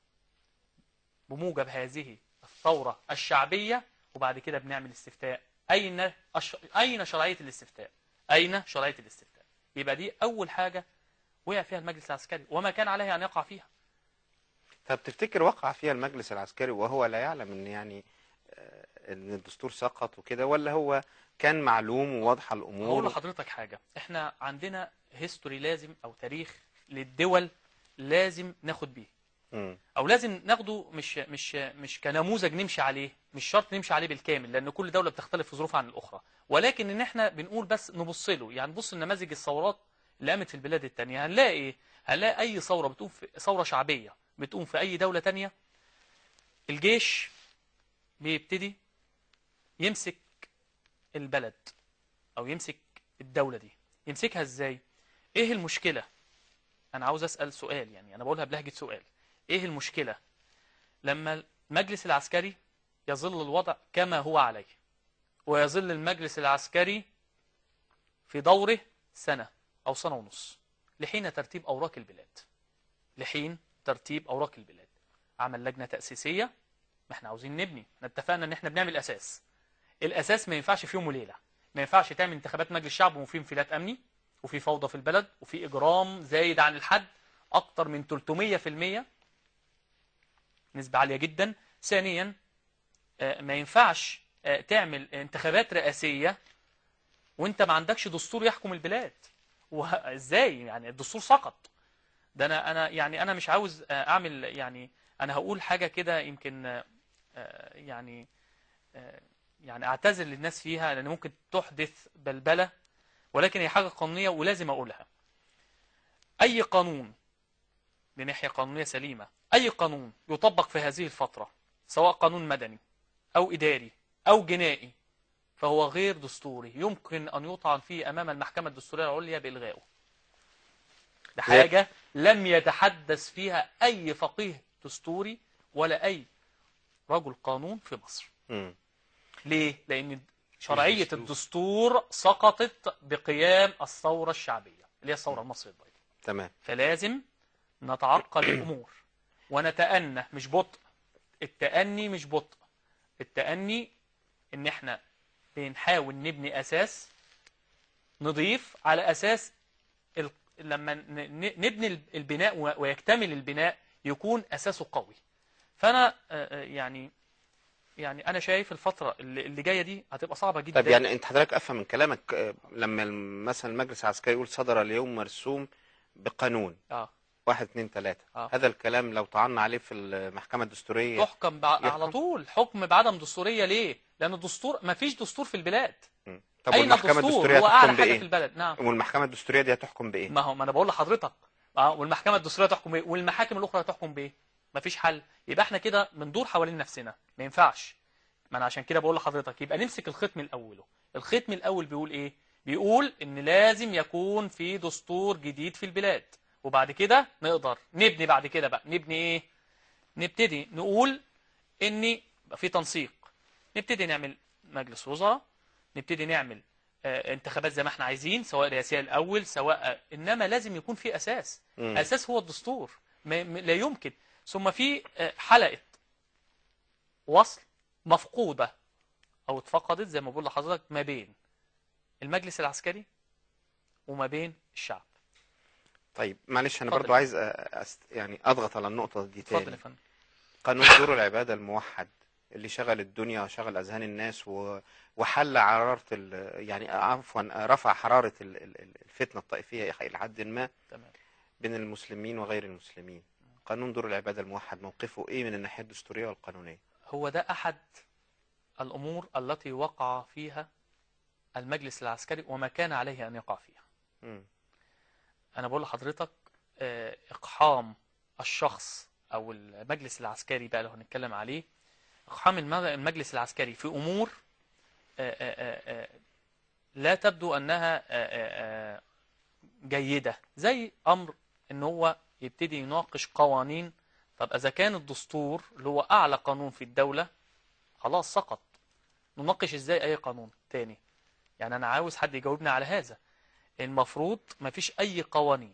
بموجب هذه الثورة الشعبية وبعد كده بنعمل استفتاء أين أش... أين شرعية الاستفتاء أين شرعية الاستفتاء يبقى دي أول حاجة وقع فيها المجلس العسكري وما كان عليه أن يقع فيها طب تفتكر وقع فيها المجلس العسكري وهو لا يعلم ان يعني آه، ان الدستور سقط وكده ولا هو كان معلوم وواضحة هقول الامور لحضرتك حاجة احنا عندنا هيستوري لازم أو تاريخ للدول لازم ناخد بيه مم. او لازم ناخده مش مش مش كنموذج نمشي عليه مش شرط نمشي عليه بالكامل لان كل دوله بتختلف في ظروفها عن الاخرى ولكن ان احنا بنقول بس نبص له يعني نبص لنماذج الثورات اللي قامت في البلاد التانية هنلاقي ايه هنلاقي اي ثوره بتقوم في ثوره شعبيه بتقوم في اي دوله تانية الجيش بيبتدي يمسك البلد او يمسك الدولة دي يمسكها ازاي ايه المشكلة انا عاوز اسأل سؤال يعني انا بقولها بلهجة سؤال ايه المشكلة لما المجلس العسكري يظل الوضع كما هو عليه ويظل المجلس العسكري في دوره سنة أو سنة ونص لحين ترتيب أوراق البلاد لحين ترتيب أوراق البلاد عمل لجنة تأسيسية ما احنا عاوزين نبني احنا اتفقنا ان احنا بنعمل أساس الأساس ما ينفعش في يوم وليلة ما ينفعش تعمل انتخابات مجلس الشعب وفي انفلات أمني وفي فوضى في البلد وفي إجرام زايد عن الحد أكتر من 300% نسبة عالية جدا ثانيا آه، ما ينفعش آه، تعمل انتخابات رئاسية وانت ما عندكش دستور يحكم البلاد وه- ازاي يعني الدستور سقط ده انا انا يعني انا مش عاوز آه، اعمل يعني انا هقول حاجة كده يمكن آه، آه، يعني آه، يعني اعتذر للناس فيها لان ممكن تحدث بلبلة ولكن هي حاجة قانونية ولازم اقولها اي قانون بناحية قانونية سليمة اي قانون يطبق في هذه الفترة سواء قانون مدني او اداري او جنائي فهو غير دستوري يمكن أن يطعن فيه أمام المحكمة الدستورية العليا بإلغائه ده حاجة لم يتحدث فيها أي فقيه دستوري ولا أي رجل قانون في مصر مم. ليه؟ لأن شرعية دستور. الدستور سقطت بقيام الثورة الشعبية اللي هي الثورة المصرية البيضاء تمام فلازم نتعقل الأمور ونتأنى مش بطء التأني مش بطء التأني إن إحنا بنحاول نبني أساس نضيف على أساس ال... لما ن- ن- نبني البناء و- ويكتمل البناء يكون أساسه قوي فأنا آه، آه، يعني يعني أنا شايف الفترة اللي اللي جاية دي هتبقى صعبة جدا طب يعني انت حضرتك افهم من كلامك آه، لما الم- مثلا المجلس العسكري يقول صدر اليوم مرسوم بقانون آه. واحد اتنين تلاتة آه. هذا الكلام لو طعنا عليه في المحكمة الدستورية تحكم بع... يحكم. على طول حكم بعدم دستورية ليه؟ لأن الدستور ما فيش دستور في البلاد مم. طب أين والمحكمة الدستور؟ الدستورية هو أعلى هتحكم حاجة في بإيه؟ البلد نعم والمحكمة الدستورية دي هتحكم بإيه؟ ما هو ما انا بقول لحضرتك اه والمحكمه الدستوريه تحكم بايه والمحاكم الاخرى تحكم بايه مفيش حل يبقى احنا كده بندور حوالين نفسنا ما ينفعش ما انا عشان كده بقول لحضرتك يبقى نمسك الخيط من اوله الخيط من الاول بيقول ايه بيقول ان لازم يكون في دستور جديد في البلاد وبعد كده نقدر نبني بعد كده بقى نبني ايه نبتدي نقول ان يبقى في تنسيق نبتدي نعمل مجلس وزراء نبتدي نعمل آه، انتخابات زي ما احنا عايزين سواء رئاسيه الاول سواء انما لازم يكون في اساس مم. اساس هو الدستور ما ما- لا يمكن ثم في آه، حلقه وصل مفقوده او اتفقدت زي ما بقول لحضرتك ما بين المجلس العسكري وما بين الشعب طيب معلش انا اتفضل. برضو عايز أ- أست... يعني اضغط على النقطة دي اتفضل يا تاني فندم قانون دور العبادة الموحد اللي شغل الدنيا وشغل اذهان الناس و... وحل حرارة ال... يعني عفوا رفع حرارة ال... ال- ال- الفتنة الطائفية الى حد ما تمام بين المسلمين وغير المسلمين قانون دور العبادة الموحد موقفه ايه من الناحية الدستورية والقانونية هو ده احد الامور التي وقع فيها المجلس العسكري وما كان عليه ان يقع فيها مم. انا بقول لحضرتك آه، اقحام الشخص او المجلس العسكري بقى لو هنتكلم عليه اقحام المج- المجلس العسكري في امور آه، آه، آه، آه، لا تبدو انها آه، آه، آه، جيدة زي امر ان هو يبتدي يناقش قوانين طب اذا كان الدستور اللي هو اعلى قانون في الدولة خلاص سقط نناقش ازاي اي قانون تاني يعني انا عاوز حد يجاوبني على هذا المفروض ما فيش اي قوانين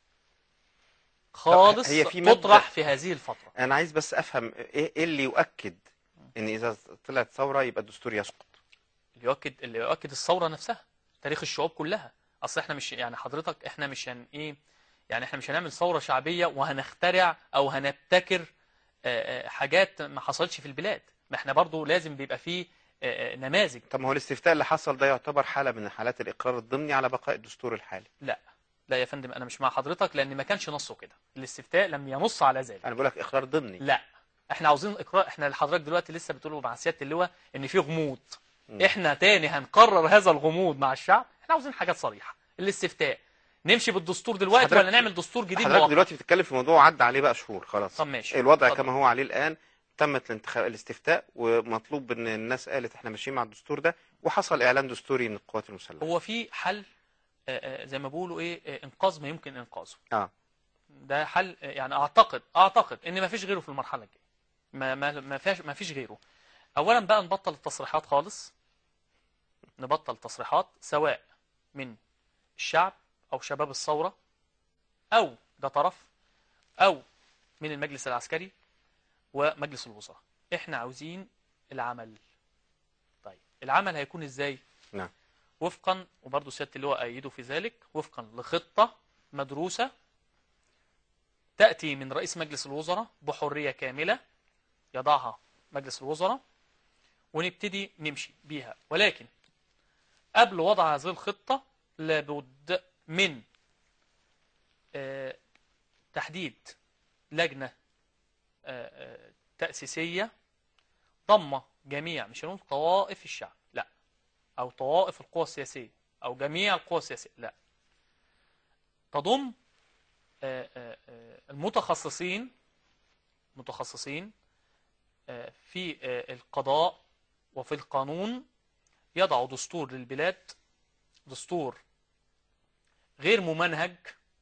خالص هي في مبدأ- تطرح في هذه الفترة انا عايز بس افهم ايه إيه اللي يؤكد ان اذا طلعت ثورة يبقى الدستور يسقط اللي يؤكد اللي يؤكد الثورة نفسها تاريخ الشعوب كلها اصل احنا مش يعني حضرتك احنا مش هن ايه يعني احنا مش هنعمل ثورة شعبية وهنخترع او هنبتكر آه، آه، حاجات ما حصلتش في البلاد ما احنا برضو لازم بيبقى فيه آه، آه، نماذج طب ما هو الاستفتاء اللي حصل ده يعتبر حالة من حالات الإقرار الضمني على بقاء الدستور الحالي لا لا يا فندم انا مش مع حضرتك لان ما كانش نصه كده الاستفتاء لم ينص على ذلك أنا بقول لك إقرار ضمني لا احنا عاوزين اقرار احنا حضرتك دلوقتي لسه بتقولوا مع سياده اللواء ان في غموض مم. احنا تاني هنقرر هذا الغموض مع الشعب احنا عاوزين حاجات صريحه الاستفتاء نمشي بالدستور دلوقتي حضرتك- ولا نعمل دستور جديد حضرتك مؤقت دلوقتي بتتكلم في موضوع عدى عليه بقى شهور خلاص طب ماشي الوضع اتفضل. كما هو عليه الآن تمت الانتخاب الاستفتاء ومطلوب ان الناس قالت احنا ماشيين مع الدستور ده وحصل اعلان دستوري من القوات المسلحه هو في حل آه، آه، زي ما بيقولوا ايه آه، انقاذ ما يمكن انقاذه اه ده حل آه، يعني اعتقد اعتقد ان ما فيش غيره في المرحله الجايه ما ما ما فيش ما فيش غيره اولا بقى نبطل التصريحات خالص نبطل تصريحات سواء من الشعب او شباب الثوره او ده طرف او من المجلس العسكري ومجلس الوزراء احنا عاوزين العمل طيب العمل هيكون ازاي نعم وفقا وبرضه سياده اللواء ايده في ذلك وفقا لخطه مدروسه تاتي من رئيس مجلس الوزراء بحريه كامله يضعها مجلس الوزراء ونبتدي نمشي بيها ولكن قبل وضع هذه الخطه لابد من آه، تحديد لجنه آه، آه، تاسيسيه ضم جميع مش هنقول طوائف الشعب لا او طوائف القوى السياسيه او جميع القوى السياسيه لا تضم آه، آه، آه، المتخصصين متخصصين آه، في آه، القضاء وفي القانون يضعوا دستور للبلاد دستور غير ممنهج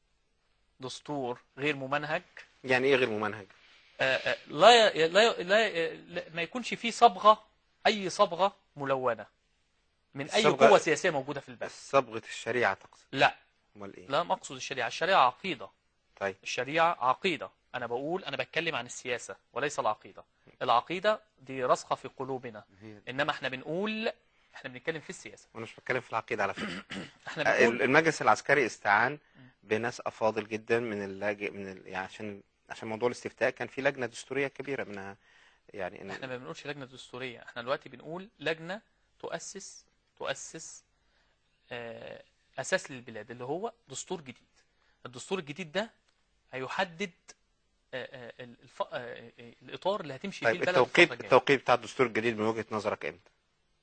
دستور غير ممنهج يعني ايه غير ممنهج آه، آه، لا ي- لا ي- لا ي- لا- ما يكونش فيه صبغه اي صبغه ملونه من اي الصبغة- قوه سياسيه موجوده في البلد صبغه الشريعه تقصد لا امال ايه لا مقصود الشريعه الشريعه عقيده طيب الشريعه عقيده انا بقول انا بتكلم عن السياسه وليس العقيده العقيده دي راسخه في قلوبنا هي انما احنا بنقول احنا بنتكلم في السياسه وانا مش بتكلم في العقيده على فكره احنا ال- بنقول المجلس العسكري استعان بناس افاضل جدا من اللاجئ من ال... يعني عشان عشان موضوع الاستفتاء كان في لجنه دستوريه كبيره منها يعني احنا إن... ما بنقولش لجنه دستوريه احنا دلوقتي بنقول لجنه تؤسس تؤسس آه، اساس للبلاد اللي هو دستور جديد الدستور الجديد ده هيحدد آه، آه، الف... آه، آه، الاطار اللي هتمشي فيه طيب البلد التوقيت الفترة الجاية. التوقيت بتاع الدستور الجديد من وجهه نظرك امتى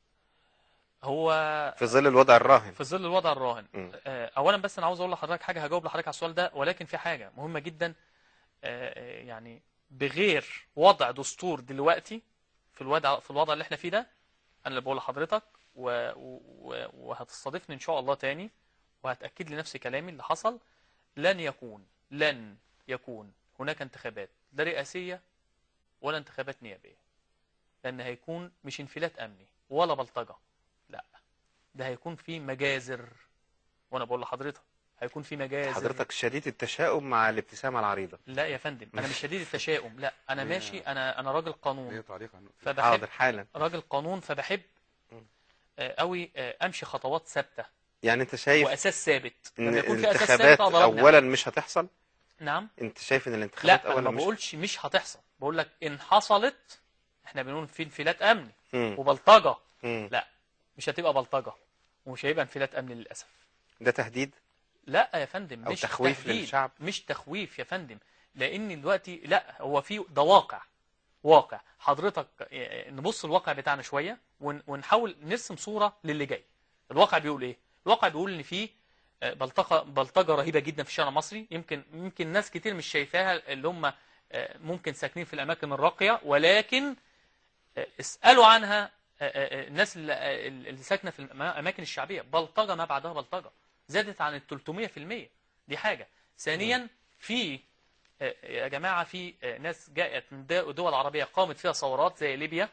هو في ظل الوضع الراهن في ظل الوضع الراهن مم. آه، اولا بس انا عاوز اقول لحضرتك حاجه هجاوب لحضرتك على السؤال ده ولكن في حاجه مهمه جدا آه، آه، يعني بغير وضع دستور دلوقتي في الوضع في الوضع اللي احنا فيه ده انا اللي بقول لحضرتك و- و- وهتستضيفني ان شاء الله تاني وهتاكد لي نفس كلامي اللي حصل لن يكون لن يكون هناك انتخابات لا رئاسيه ولا انتخابات نيابيه لان هيكون مش انفلات امني ولا بلطجه لا ده هيكون في مجازر وانا بقول لحضرتك هيكون في مجازر حضرتك شديد التشاؤم مع الابتسامه العريضه لا يا فندم انا مش شديد التشاؤم لا انا هي- ماشي انا انا راجل هي قانون تعليق عن النقطة. فبحب حاضر حالا راجل قانون فبحب مم. آه، قوي آه، امشي خطوات ثابته يعني انت شايف واساس ثابت ان لما يكون في اساس الانتخابات ثابت اقدر أبني اولا مش هتحصل عليه. نعم انت شايف ان الانتخابات لا انا اولا ما مش بقولش مش هتحصل بقول لك ان حصلت احنا بنقول في انفلات امني مم. وبلطجه مم. لا مش هتبقى بلطجه ومش هيبقى انفلات امني للاسف ده تهديد لا يا فندم أو مش تخويف تهديد، للشعب. مش تخويف يا فندم لان دلوقتي لا هو في ده واقع واقع حضرتك آه، نبص الواقع بتاعنا شويه ون- ونحاول نرسم صوره للي جاي الواقع بيقول ايه الواقع بيقول ان في آه، بلطجه بلطجه رهيبه جدا في الشارع المصري يمكن يمكن ناس كتير مش شايفاها اللي هم آه، ممكن ساكنين في الاماكن الراقيه ولكن آه، اسالوا عنها آه، آه، آه، الناس اللي آه، اللي ساكنه في الاماكن الشعبيه بلطجه ما بعدها بلطجه زادت عن ال 300% دي حاجه ثانيا في آه، يا جماعه في آه، ناس جاءت من دا- دول عربيه قامت فيها ثورات زي ليبيا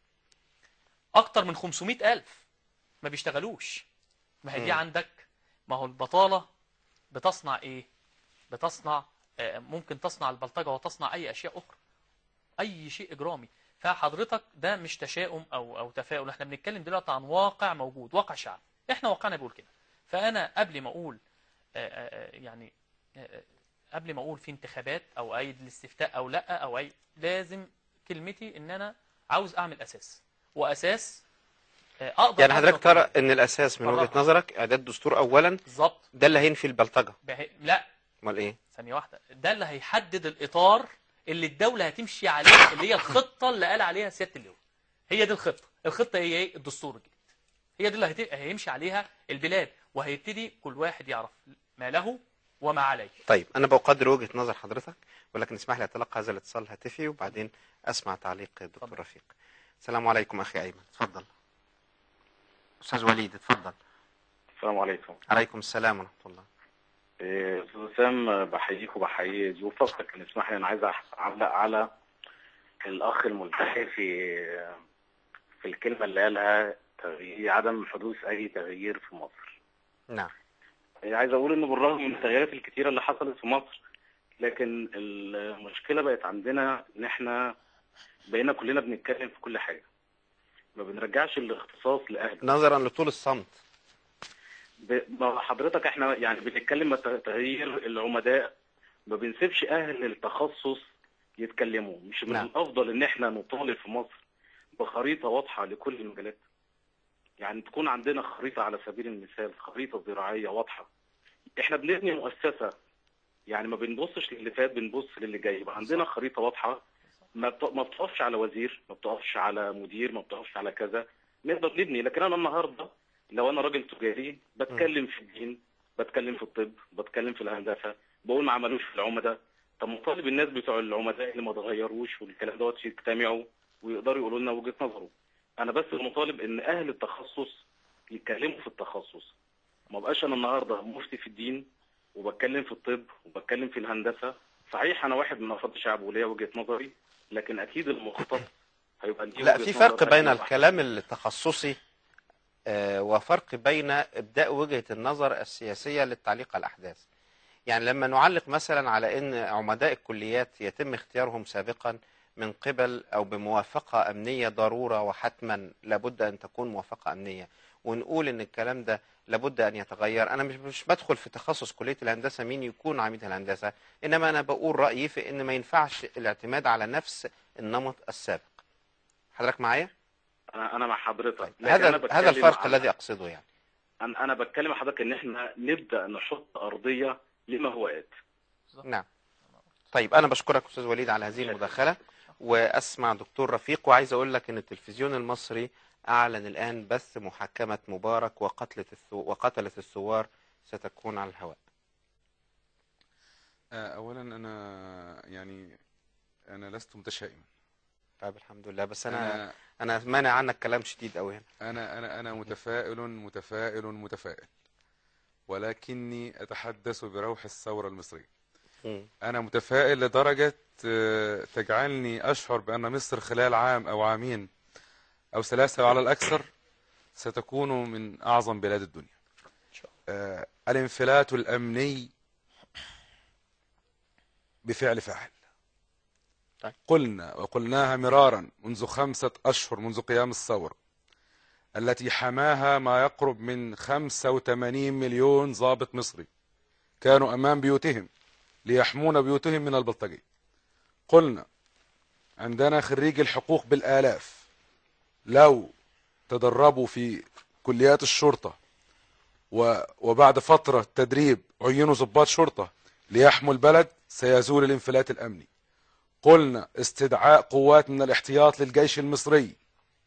اكتر من 500 الف ما بيشتغلوش ما هي دي مم. عندك ما هو البطاله بتصنع ايه بتصنع آه، ممكن تصنع البلطجه وتصنع اي اشياء اخرى اي شيء اجرامي فحضرتك ده مش تشاؤم او او تفاؤل احنا بنتكلم دلوقتي عن واقع موجود واقع شعب احنا واقعنا بيقول كده فانا قبل ما اقول آه، آه، آه، يعني آه، آه، قبل ما اقول في انتخابات او ايد الاستفتاء او لا او اي لازم كلمتي ان انا عاوز اعمل اساس واساس آه، اقدر يعني أبني حضرتك ترى وأطور. ان الاساس من وجهه بالراحة. نظرك اعداد دستور اولا بالظبط ده اللي هينفي البلطجه بح- لا امال ايه ثانية واحدة ده اللي هيحدد الإطار اللي الدولة هتمشي عليه اللي هي الخطة اللي قال عليها سيادة اللواء هي دي الخطة الخطة هي ايه الدستور الجديد هي دي اللي هت- هيمشي عليها البلاد وهيبتدي كل واحد يعرف ما له وما عليه طيب انا بقدر وجهة نظر حضرتك ولكن اسمح لي اتلقى هذا الاتصال الهاتفي وبعدين اسمع تعليق الدكتور اتفضل. رفيق السلام عليكم اخي ايمن اتفضل استاذ وليد اتفضل السلام عليكم عليكم السلام ورحمة الله إيه، استاذ وسام بحييك وبحيي ضيوفك لكن اسمح لي انا عايز اعلق على الاخ الملتحي في في الكلمه اللي قالها تغيير عدم حدوث اي تغيير في مصر نعم إيه، عايز اقول انه بالرغم من التغييرات الكتيره اللي حصلت في مصر لكن المشكله بقت عندنا ان احنا بقينا كلنا بنتكلم في كل حاجه ما بنرجعش الاختصاص لاهله نظرا لطول الصمت ب- ما حضرتك احنا يعني بنتكلم عن تغيير العمداء ما بنسيبش اهل التخصص يتكلموا مش من نعم. الافضل ان احنا نطالب في مصر بخريطه واضحه لكل المجالات يعني تكون عندنا خريطه على سبيل المثال خريطه زراعيه واضحه احنا بنبني مؤسسه يعني ما بنبصش للي فات بنبص للي جاي يبقى عندنا خريطه واضحه ما بت- ما بتقفش على وزير ما بتقفش على مدير ما بتقفش على كذا نقدر نبني لكن انا النهارده لو انا راجل تجاري بتكلم في الدين بتكلم في الطب بتكلم في الهندسه بقول ما عملوش في العمداء طب مطالب الناس بتوع العمداء اللي ما اتغيروش والكلام دوت يجتمعوا ويقدروا يقولوا لنا وجهه نظره انا بس مطالب ان اهل التخصص يتكلموا في التخصص ما بقاش انا النهارده مفتي في الدين وبتكلم في الطب وبتكلم في الهندسه صحيح انا واحد من افراد الشعب وليا وجهه نظري لكن اكيد المختص هيبقى ليه لا وجهة في نظر فرق بين أكيد الكلام التخصصي آه، وفرق بين ابداء وجهة النظر السياسية للتعليق على الاحداث يعني لما نعلق مثلا على ان عمداء الكليات يتم اختيارهم سابقا من قبل او بموافقة امنية ضرورة وحتما لابد ان تكون موافقة امنية ونقول ان الكلام ده لابد ان يتغير انا مش مش بدخل في تخصص كلية الهندسة مين يكون عميد الهندسة انما انا بقول رأيي في ان ما ينفعش الاعتماد على نفس النمط السابق حضرتك معايا انا انا مع حضرتك لكن هذا أنا هذا بتكلم الفرق على- الذي اقصده يعني انا انا بتكلم مع حضرتك ان احنا نبدا نحط ارضيه لما هو ات نعم طيب انا بشكرك استاذ وليد على هذه المداخله واسمع دكتور رفيق وعايز اقول لك ان التلفزيون المصري اعلن الان بث محاكمه مبارك وقتله الثو... وقتله الثوار ستكون على الهواء آه، اولا انا يعني انا لست متشائما طيب الحمد لله بس انا انا انا مانع عنك كلام شديد قوي هنا انا انا انا متفائل متفائل متفائل ولكني اتحدث بروح الثوره المصريه مم. انا متفائل لدرجه آه، تجعلني اشعر بان مصر خلال عام او عامين او ثلاثه على الاكثر ستكون من اعظم بلاد الدنيا آه، الانفلات الامني بفعل فاعل طيب. قلنا وقلناها مرارا منذ خمسة أشهر منذ قيام الثورة التي حماها ما يقرب من 85 مليون ضابط مصري كانوا أمام بيوتهم ليحمون بيوتهم من البلطجية قلنا عندنا خريج الحقوق بالآلاف لو تدربوا في كليات الشرطة و- وبعد فترة تدريب عينوا ضباط شرطة ليحموا البلد سيزول الانفلات الأمني قلنا استدعاء قوات من الاحتياط للجيش المصري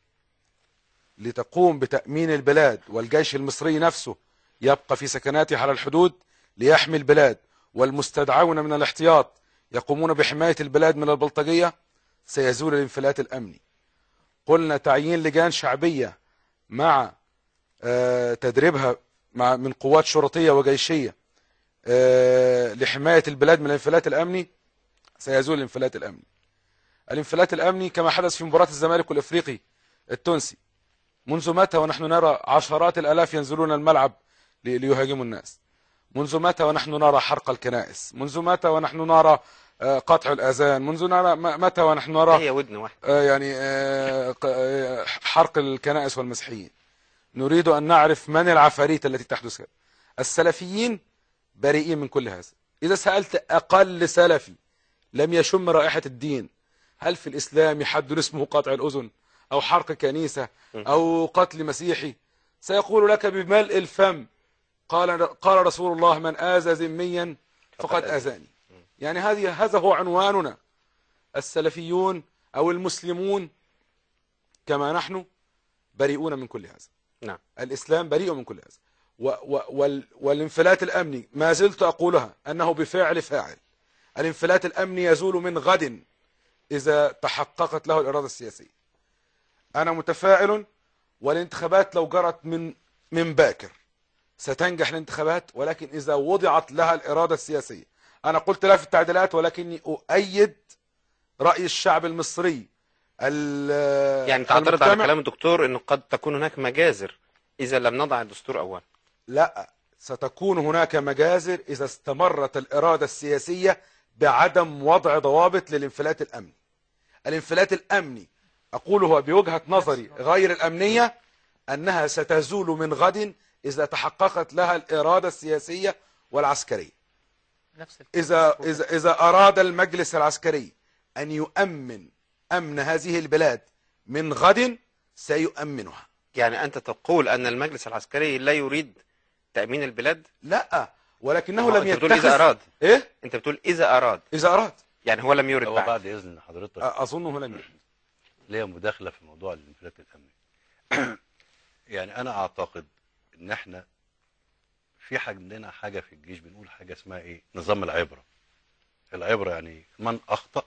لتقوم بتأمين البلاد والجيش المصري نفسه يبقى في سكناته على الحدود ليحمي البلاد والمستدعون من الاحتياط يقومون بحماية البلاد من البلطجية سيزول الانفلات الأمني قلنا تعيين لجان شعبية مع آه، تدريبها مع من قوات شرطية وجيشية آه، لحماية البلاد من الانفلات الأمني سيزول الانفلات الأمني الانفلات الأمني كما حدث في مباراة الزمالك والإفريقي التونسي منذ متى ونحن نرى عشرات الآلاف ينزلون الملعب لي- ليهاجموا الناس منذ متى ونحن نرى حرق الكنائس منذ متى ونحن نرى آه، قطع الأذان منذ نرى م- متى ونحن نرى هي ودن واحده آه، يعني آه، ق- آه، حرق الكنائس والمسيحيين نريد أن نعرف من العفاريت التي تحدث هذا السلفيين بريئين من كل هذا إذا سألت أقل سلفي لم يشم رائحة الدين هل في الإسلام حد اسمه قطع الأذن أو حرق كنيسة أو قتل مسيحي سيقول لك بملء الفم قال قال رسول الله من آذى ذميا فقد آذاني يعني هذه هذا هو عنواننا السلفيون أو المسلمون كما نحن بريئون من كل هذا نعم الإسلام بريء من كل هذا و و وال والانفلات الأمني ما زلت أقولها أنه بفعل فاعل الانفلات الأمني يزول من غد إذا تحققت له الإرادة السياسية أنا متفائل والانتخابات لو جرت من من باكر ستنجح الانتخابات ولكن إذا وضعت لها الإرادة السياسية أنا قلت لا في التعديلات ولكني أؤيد رأي الشعب المصري ال- يعني تعترض على المجتمع. كلام الدكتور انه قد تكون هناك مجازر اذا لم نضع الدستور اولا لا ستكون هناك مجازر إذا استمرت الإرادة السياسية بعدم وضع ضوابط للانفلات الأمني الانفلات الأمني أقوله بوجهة نظري غير الأمنية أنها ستزول من غد إذا تحققت لها الإرادة السياسية والعسكرية نفس الكلام إذا, مظبوط. إذا, إذا أراد المجلس العسكري أن يؤمن أمن هذه البلاد من غد سيؤمنها يعني انت تقول ان المجلس العسكري لا يريد تامين البلاد لا ولكنه ما هو لم أنت بتقول يتخذ إذا أراد. إيه انت بتقول اذا اراد إذا أراد يعني هو لم يرد هو بعد بعد اذن حضرتك أظنه لم يرد ليا مداخله في موضوع الانفلات الامني يعني انا اعتقد ان احنا في عندنا حاجه في الجيش بنقول حاجه اسمها ايه نظام العبره العبره يعني من اخطا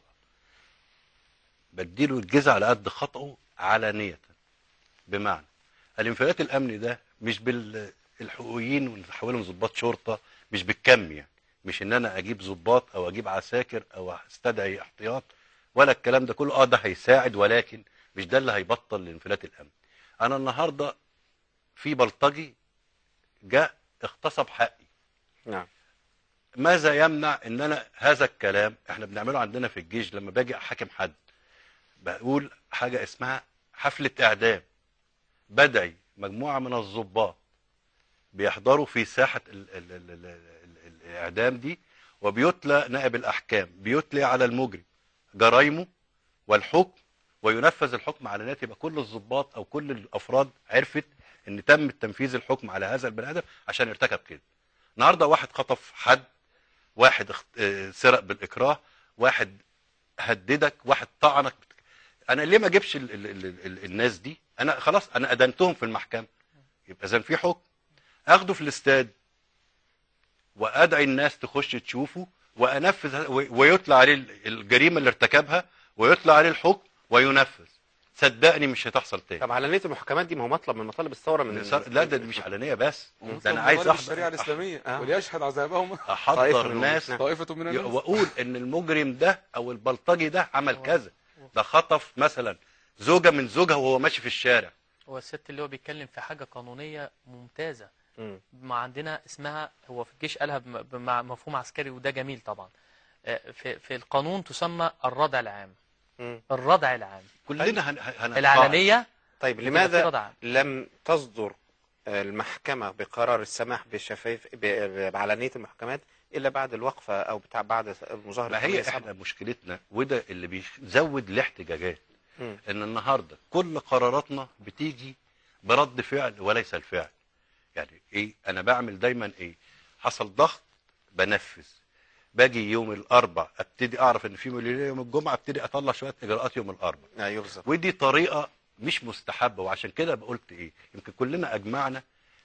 بديله الجزء على قد خطأه علانيه بمعنى الانفلات الامني ده مش بالحقوقيين ونحولهم ضباط شرطه مش بالكم يعني مش ان انا اجيب ضباط او اجيب عساكر او استدعي احتياط ولا الكلام ده كله اه ده هيساعد ولكن مش ده اللي هيبطل الانفلات الامني انا النهارده في بلطجي جاء اغتصب حقي نعم ماذا يمنع ان انا هذا الكلام احنا بنعمله عندنا في الجيش لما باجي احاكم حد بقول حاجه اسمها حفله اعدام بدعي مجموعه من الضباط بيحضروا في ساحه ال ال ال ال ال الاعدام دي وبيتلى نائب الاحكام بيتلي على المجرم جرايمه والحكم وينفذ الحكم على نيته يبقى كل الضباط او كل الافراد عرفت ان تم تنفيذ الحكم على هذا البني ادم عشان ارتكب كده النهارده واحد خطف حد واحد اخت- آه، سرق بالاكراه واحد هددك واحد طعنك انا ليه ما اجيبش ال ال ال ال الناس دي انا خلاص انا ادنتهم في المحكمه يبقى اذا في حكم اخده في الاستاد وادعي الناس تخش تشوفه وانفذ ه- و- ويطلع عليه ال- الجريمه اللي ارتكبها ويطلع عليه الحكم وينفذ صدقني مش هتحصل تاني طب علانيه المحكمات دي ما هو مطلب من مطالب الثوره من صار- لا ده مش علانيه بس ده ومثل انا عايز مطالب أحضر- الشريعة الإسلامية آه. وليشهد عذابهم طائفة احضر منهم. ناس نعم. طائفة من الناس واقول ان المجرم ده او البلطجي ده عمل كذا ده خطف مثلا زوجه من زوجها وهو ماشي في الشارع هو الست اللي هو بيتكلم في حاجة قانونية ممتازة مم. ما عندنا اسمها هو في الجيش قالها بم- بمع- مفهوم عسكري وده جميل طبعا آه، في في القانون تسمى الردع العام مم. الردع العام كلنا هن... هن... العلنية طيب بتبقى في لماذا ردع عام. لم تصدر المحكمة بقرار السماح بالشفايف ب- بعلانية المحكمات إلا بعد الوقفة أو بتاع بعد المظاهرة ما الحرية هي سبعة؟ احنا مشكلتنا وده اللي بيزود الاحتجاجات مم. ان النهارده كل قراراتنا بتيجي برد فعل وليس الفعل يعني ايه انا بعمل دايما ايه حصل ضغط بنفذ باجي يوم الاربع ابتدي اعرف ان في مليونير يوم الجمعه ابتدي اطلع شويه اجراءات يوم الاربع أيوه بالظبط ودي طريقه مش مستحبه وعشان كده قلت ايه يمكن كلنا اجمعنا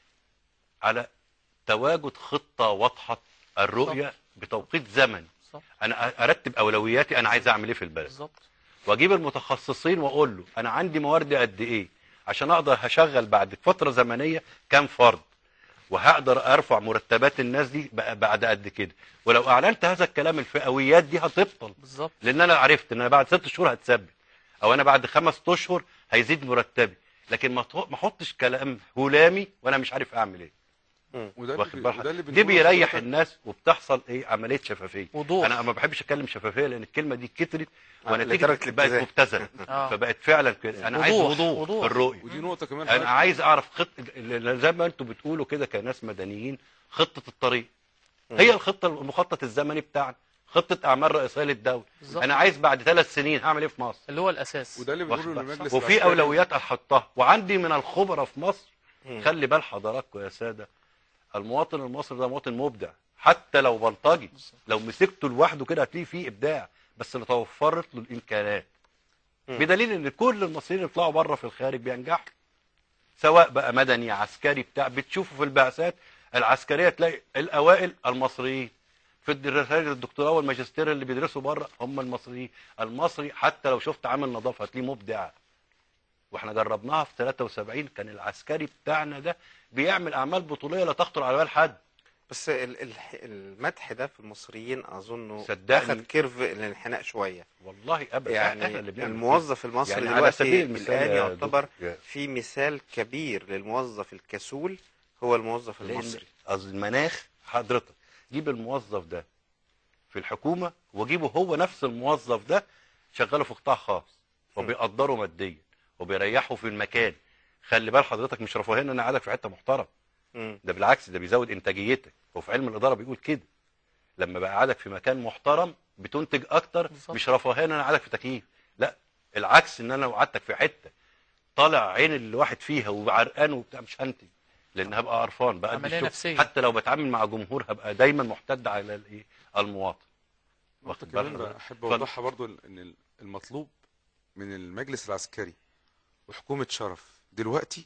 على تواجد خطه واضحه الرؤيه بتوقيت زمني صح انا ارتب اولوياتي انا عايز اعمل ايه في البلد بالظبط واجيب المتخصصين واقول له انا عندي موارد قد ايه عشان اقدر هشغل بعد فتره زمنيه كام فرد وهقدر ارفع مرتبات الناس دي بقى بعد قد كده ولو اعلنت هذا الكلام الفئويات دي هتبطل بالظبط لان انا عرفت ان انا بعد ست شهور هتثبت او انا بعد خمس اشهر هيزيد مرتبي لكن ما تح- ما احطش كلام هلامي وانا مش عارف اعمل ايه وده اللي واخد بي- بالك وده اللي دي بنقوله بيريح حضرتك. الناس وبتحصل ايه عمليه شفافيه وضوح انا ما بحبش اتكلم شفافيه لان الكلمه دي كترت آه، ونتيجه لدرجة بقت الابتذال. مبتذله آه. فبقت فعلا كده انا عايز وضوح، وضوح, وضوح. في الرؤيه ودي نقطة كمان انا حضرتك- عايز اعرف خط زي ما انتم بتقولوا كده كناس مدنيين خطه الطريق هي الخطه المخطط الزمني بتاعنا خطه اعمال رئيسيه للدوله بالظبط. انا عايز بعد ثلاث سنين هعمل ايه في مصر اللي هو الأساس وده اللي واخد بنقوله بالك؟ للمجلس وفي العسكري. اولويات احطها وعندي من الخبراء في مصر مم. خلي بال حضراتكم يا ساده المواطن المصري ده مواطن مبدع حتى لو بلطجي لو مسكته لوحده كده هتلاقيه فيه ابداع بس اللي توفرت له الامكانات مم. بدليل ان كل المصريين اللي يطلعوا بره في الخارج بينجحوا سواء بقى مدني عسكري بتاع بتشوفوا في البعثات العسكريه تلاقي الاوائل المصريين في الرسائل الدكتوراه والماجستير اللي بيدرسوا بره هم المصريين المصري حتى لو شفت عامل نظافه هتلاقيه مبدع واحنا جربناها في 73 كان العسكري بتاعنا ده بيعمل اعمال بطوليه لا تخطر على بال حد بس ال- ال- المدح ده في المصريين اظنه صدقني. اخذ كيرف الانحناء شويه والله ابدا إحنا يعني اللي بنعمل الموظف المصري يعني على دلوقتي سبيل المثال الان يا يعتبر دكتور- في مثال كبير للموظف الكسول هو الموظف لان المصري قصدي المناخ حضرتك جيب الموظف ده في الحكومه وجيبه هو نفس الموظف ده شغاله في قطاع خاص وبيقدره ماديا وبيريحه في المكان خلي بال حضرتك مش رفاهيه ان انا قاعدك في حته محترم مم. ده بالعكس ده بيزود انتاجيتك وفي علم الاداره بيقول كده لما بقى قاعدك في مكان محترم بتنتج اكتر بالظبط. مش رفاهيه ان انا قاعدك في تكييف لا العكس ان انا لو قعدتك في حته طالع عين الواحد فيها وعرقان وبتاع مش هنتج لان هبقى قرفان بقى عملية نفسية. حتى لو بتعامل مع جمهور هبقى دايما محتد على الايه المواطن نقطة واخد كمان بالك بقى حضرتك؟ أحب اتفضل. أوضحها برضو إن المطلوب من المجلس العسكري وحكومة شرف دلوقتي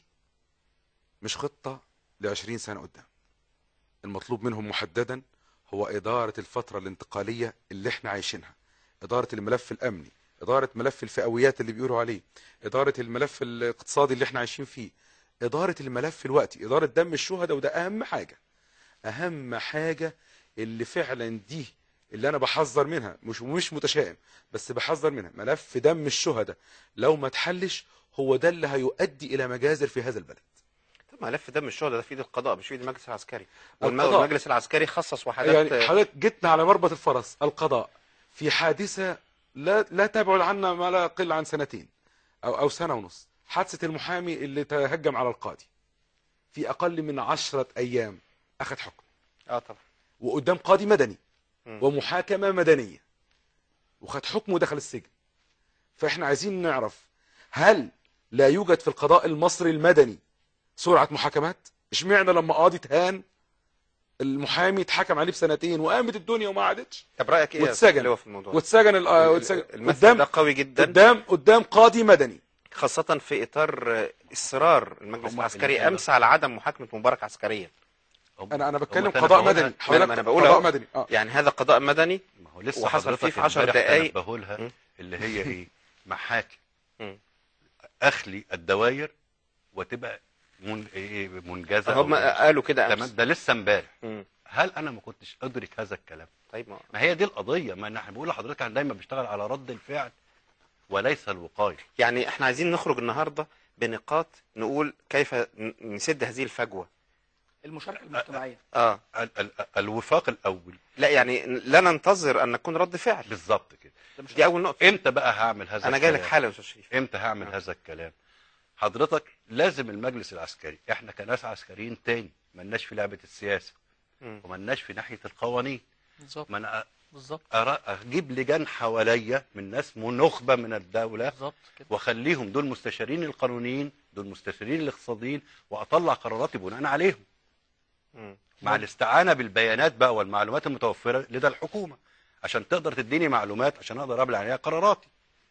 مش خطة لعشرين سنة قدام المطلوب منهم محددا هو إدارة الفترة الانتقالية اللي احنا عايشينها إدارة الملف الأمني إدارة ملف الفئويات اللي بيقولوا عليه إدارة الملف الاقتصادي اللي احنا عايشين فيه إدارة الملف الوقتي إدارة دم الشهداء وده أهم حاجة أهم حاجة اللي فعلا دي اللي أنا بحذر منها مش مش متشائم بس بحذر منها ملف دم الشهداء لو ما اتحلش هو ده اللي هيؤدي إلى مجازر في هذا البلد طب ملف دم الشهداء ده في ايد القضاء مش في ايد المجلس العسكري القضاء. والمجلس العسكري خصص وحدات يعني حضرتك جيتنا على مربط الفرس القضاء في حادثة لا لا تبعد عنا ما لا يقل عن سنتين أو أو سنة ونص حادثة المحامي اللي تهجم على القاضي في أقل من عشرة أيام أخذ حكم اه طبعا وقدام قاضي مدني مم. ومحاكمة مدنية وخد حكم ودخل السجن فإحنا عايزين نعرف هل لا يوجد في القضاء المصري المدني سرعة محاكمات اشمعنى لما قاضي تهان المحامي اتحكم عليه بسنتين وقامت الدنيا وما عادتش طب رايك ايه يا واتسجن. أستاذ لواء في الموضوع ده؟ واتسجن ال- آه، ال- واتسجن المثل قدام ده قوي جدا قدام قدام قاضي مدني خاصة في إطار إصرار المجلس هم العسكري اللي- أمس على عدم محاكمة مبارك عسكريا هم- انا انا هم بتكلم كانوا قضاء بقولها- مدني ما أنا- ما أنا بقول قضاء أهو. مدني اه يعني هذا قضاء مدني ما هو لسه وحصل حضرتك فيه في 10 امبارح دقايق. تنبهوا م. اللي هي ايه محاكم م. اخلي الدواير وتبقى من إيه منجزه هم أو- قالوا كده تمام أمس ده لسه امبارح مم. هل انا ما كنتش ادرك هذا الكلام طيب ما ما هي دي القضيه ما احنا بنقول لحضرتك انا دايما بشتغل على رد الفعل وليس الوقايه يعني احنا عايزين نخرج النهاردة بنقاط نقول كيف ن- نسد هذه الفجوة المشاركه المجتمعيه اه ال- ال- الوفاق الاول لا يعني لا ننتظر أن نكون رد فعل بالظبط كده ده مش دي أول نقطة امتى بقى هعمل هذا أنا جاي لك الكلام؟ حالا يا أستاذ شريف امتى هعمل آه. هذا الكلام حضرتك لازم المجلس العسكري احنا كناس عسكريين تاني ملناش في لعبه السياسه مم. وملناش في ناحيه القوانين بالظبط ما انا بالظبط أرا- اجيب لجان حواليا من ناس نخبه من الدوله بالظبط كده واخليهم دول مستشارين القانونيين دول مستشارين الاقتصاديين واطلع قراراتي بناء عليهم مم. مع الاستعانه بالبيانات بقى والمعلومات المتوفره لدى الحكومه عشان تقدر تديني معلومات عشان اقدر ابلع عليها قراراتي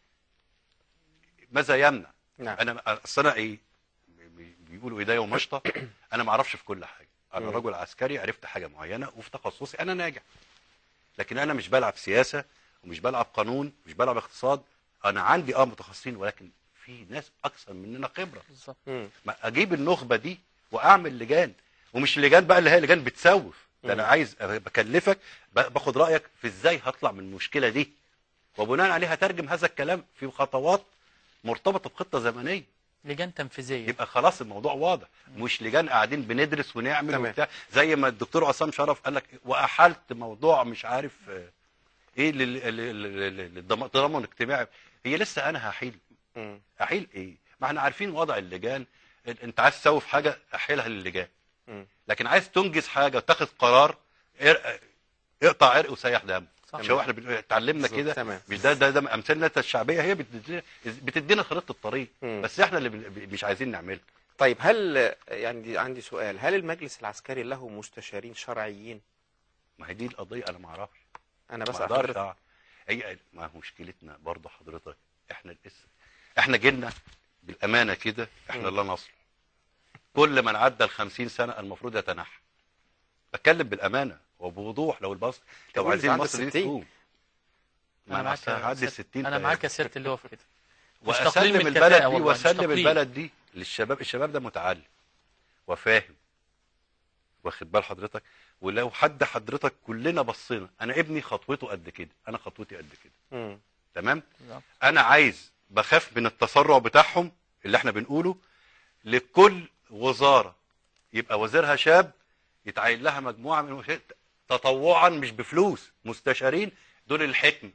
ماذا يمنع نعم انا اصل انا ايه بي- بيقولوا ايديا ومشطه انا ما اعرفش في كل حاجه انا مم. رجل عسكري عرفت حاجه معينه وفي تخصصي انا ناجح لكن انا مش بلعب سياسه ومش بلعب قانون مش بلعب اقتصاد انا عندي اه متخصصين ولكن في ناس اكثر مننا خبره بالظبط مم. ما اجيب النخبه دي واعمل لجان ومش لجان بقى اللي هي لجان بتسوف ده انا مم. عايز بكلفك ب- باخد رايك في ازاي هطلع من المشكله دي وبناء عليها ترجم هذا الكلام في خطوات مرتبطه بخطه زمنيه لجان تنفيذيه يبقى خلاص الموضوع واضح مش لجان قاعدين بندرس ونعمل تمام. وبتاع زي ما الدكتور عصام شرف قال لك واحلت موضوع مش عارف آه، ايه لل- لل- لل- لل- للتضامن الاجتماعي هي لسه انا هحيل مم. احيل ايه ما احنا عارفين وضع اللجان ال- انت عايز تسوي في حاجه احيلها للجان مم. لكن عايز تنجز حاجه وتاخد قرار ار- اقطع عرق وسيح دم صح. مش هو احنا بن- اتعلمنا بالظبط. كده تمام. مش ده ده ده امثلتنا الشعبيه هي بتدينا بتدينا خريطه الطريق مم. بس احنا اللي بن- مش عايزين نعملها طيب هل يعني دي- عندي سؤال هل المجلس العسكري له مستشارين شرعيين ما هي دي القضيه انا ما اعرفش انا ما بسأل أقدرش حضرتك أعرف. هي ما هو مشكلتنا برضه حضرتك احنا الاسم احنا جينا بالامانه كده احنا مم. لا نصل كل من عدى ال 50 سنه المفروض يتنحى بتكلم بالامانه وبوضوح لو البص لو تقول عايزين بعد مصر دي 60. تقوم انا ما معاك انا يا هعدي ال سيادة- 60 انا معاك يا سياده اللواء في كده مش تقليل واسلم من البلد الكفاءة دي والله، مش واسلم تقليل. البلد دي للشباب الشباب ده متعلم وفاهم واخد بال حضرتك ولو حد حضرتك كلنا بصينا انا ابني خطوته قد كده انا خطوتي قد كده مم. تمام بالظبط. انا عايز بخاف من التسرع بتاعهم اللي احنا بنقوله لكل وزاره يبقى وزيرها شاب يتعين لها مجموعه من المشا- تطوعا مش بفلوس مستشارين دول الحكم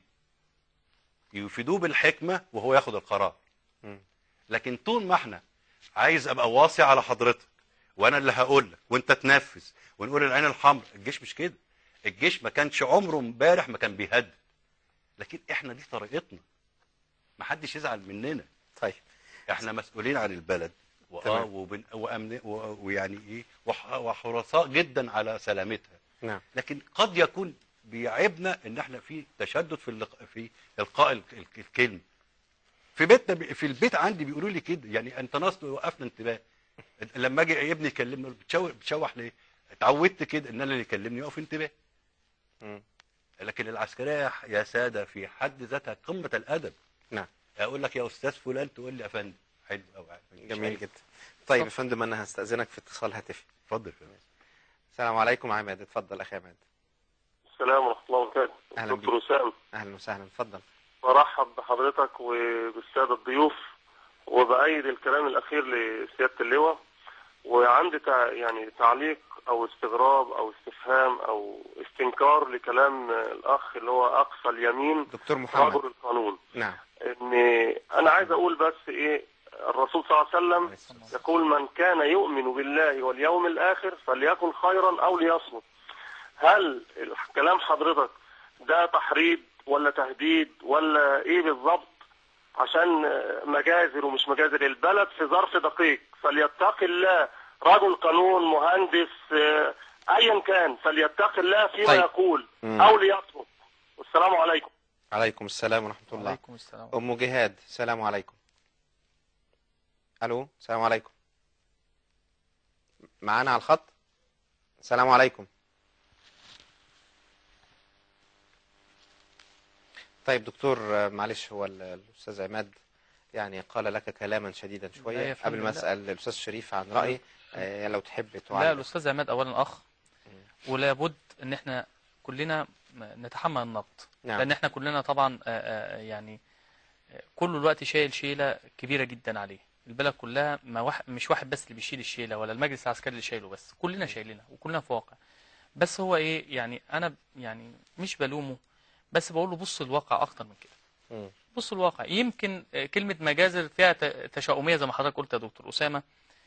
يفيدوه بالحكمه وهو ياخد القرار مم. لكن طول ما احنا عايز ابقى واصي على حضرتك وانا اللي هقول لك وانت تنفذ ونقول العين الحمراء الجيش مش كده الجيش ما كانش عمره امبارح ما كان بيهدد لكن احنا دي طريقتنا ما حدش يزعل مننا طيب احنا مسؤولين عن البلد واه تمام. وبن وامن و- ويعني ايه وح- وحرصاء جدا على سلامتها نعم لكن قد يكون بيعيبنا ان احنا في تشدد في اللق... في القاء ال- ال- الكلمه في بيتنا ب- في البيت عندي بيقولوا لي كده يعني انت ناس وقفنا انتباه لما اجي ابني يكلمني أقول له بتشوح بتشوح ليه؟ اتعودت كده ان انا اللي يكلمني يقف انتباه مم. لكن العسكريه يا ساده في حد ذاتها قمه الادب نعم اقول لك يا استاذ فلان تقول لي يا فندم حلو قوي جميل جدا طيب يا فندم انا هستأذنك في اتصال هاتفي اتفضل يا فندم السلام عليكم عماد اتفضل اخي عماد السلام ورحمة الله وبركاته أهلا دكتور وسام اهلا وسهلا اتفضل برحب بحضرتك وبالسادة الضيوف وبأيد الكلام الأخير لسيادة اللواء وعندي تع... يعني تعليق أو استغراب أو استفهام أو استنكار لكلام الأخ اللي هو أقصى اليمين دكتور محمد رجل القانون نعم إن أنا عايز أقول بس إيه الرسول صلى الله عليه وسلم يقول من كان يؤمن بالله واليوم الآخر فليكن خيرا أو ليصمت هل كلام حضرتك ده تحريض ولا تهديد ولا ايه بالظبط عشان مجازر ومش مجازر البلد في ظرف دقيق فليتقي الله رجل قانون مهندس آه، ايا كان فليتقي الله فيما طيب. يقول مم. او ليصمت والسلام عليكم عليكم السلام ورحمة الله وعليكم السلام ام جهاد السلام عليكم الو السلام عليكم معانا على الخط السلام عليكم طيب دكتور آه، معلش هو ال- الاستاذ عماد يعني قال لك كلاما شديدا لا يا شويه فندم، قبل ما لا. اسال الاستاذ شريف عن رايه آه، لو تحب لا تعلق الاستاذ عماد اولا اخ ولا بد ان احنا كلنا نتحمل النقد نعم. لان احنا كلنا طبعا آه، آه، يعني آه، كل الوقت شايل شيله كبيره جدا عليه البلد كلها ما واحد مش واحد بس اللي بيشيل الشيله ولا المجلس العسكري اللي شايله بس كلنا شايلينها وكلنا في واقع بس هو ايه يعني انا يعني مش بلومه بس بقول له بص الواقع اكتر من كده مم. بص الواقع يمكن آه، كلمة مجازر فيها ت- تشاؤمية زي ما حضرتك قلت يا دكتور أسامة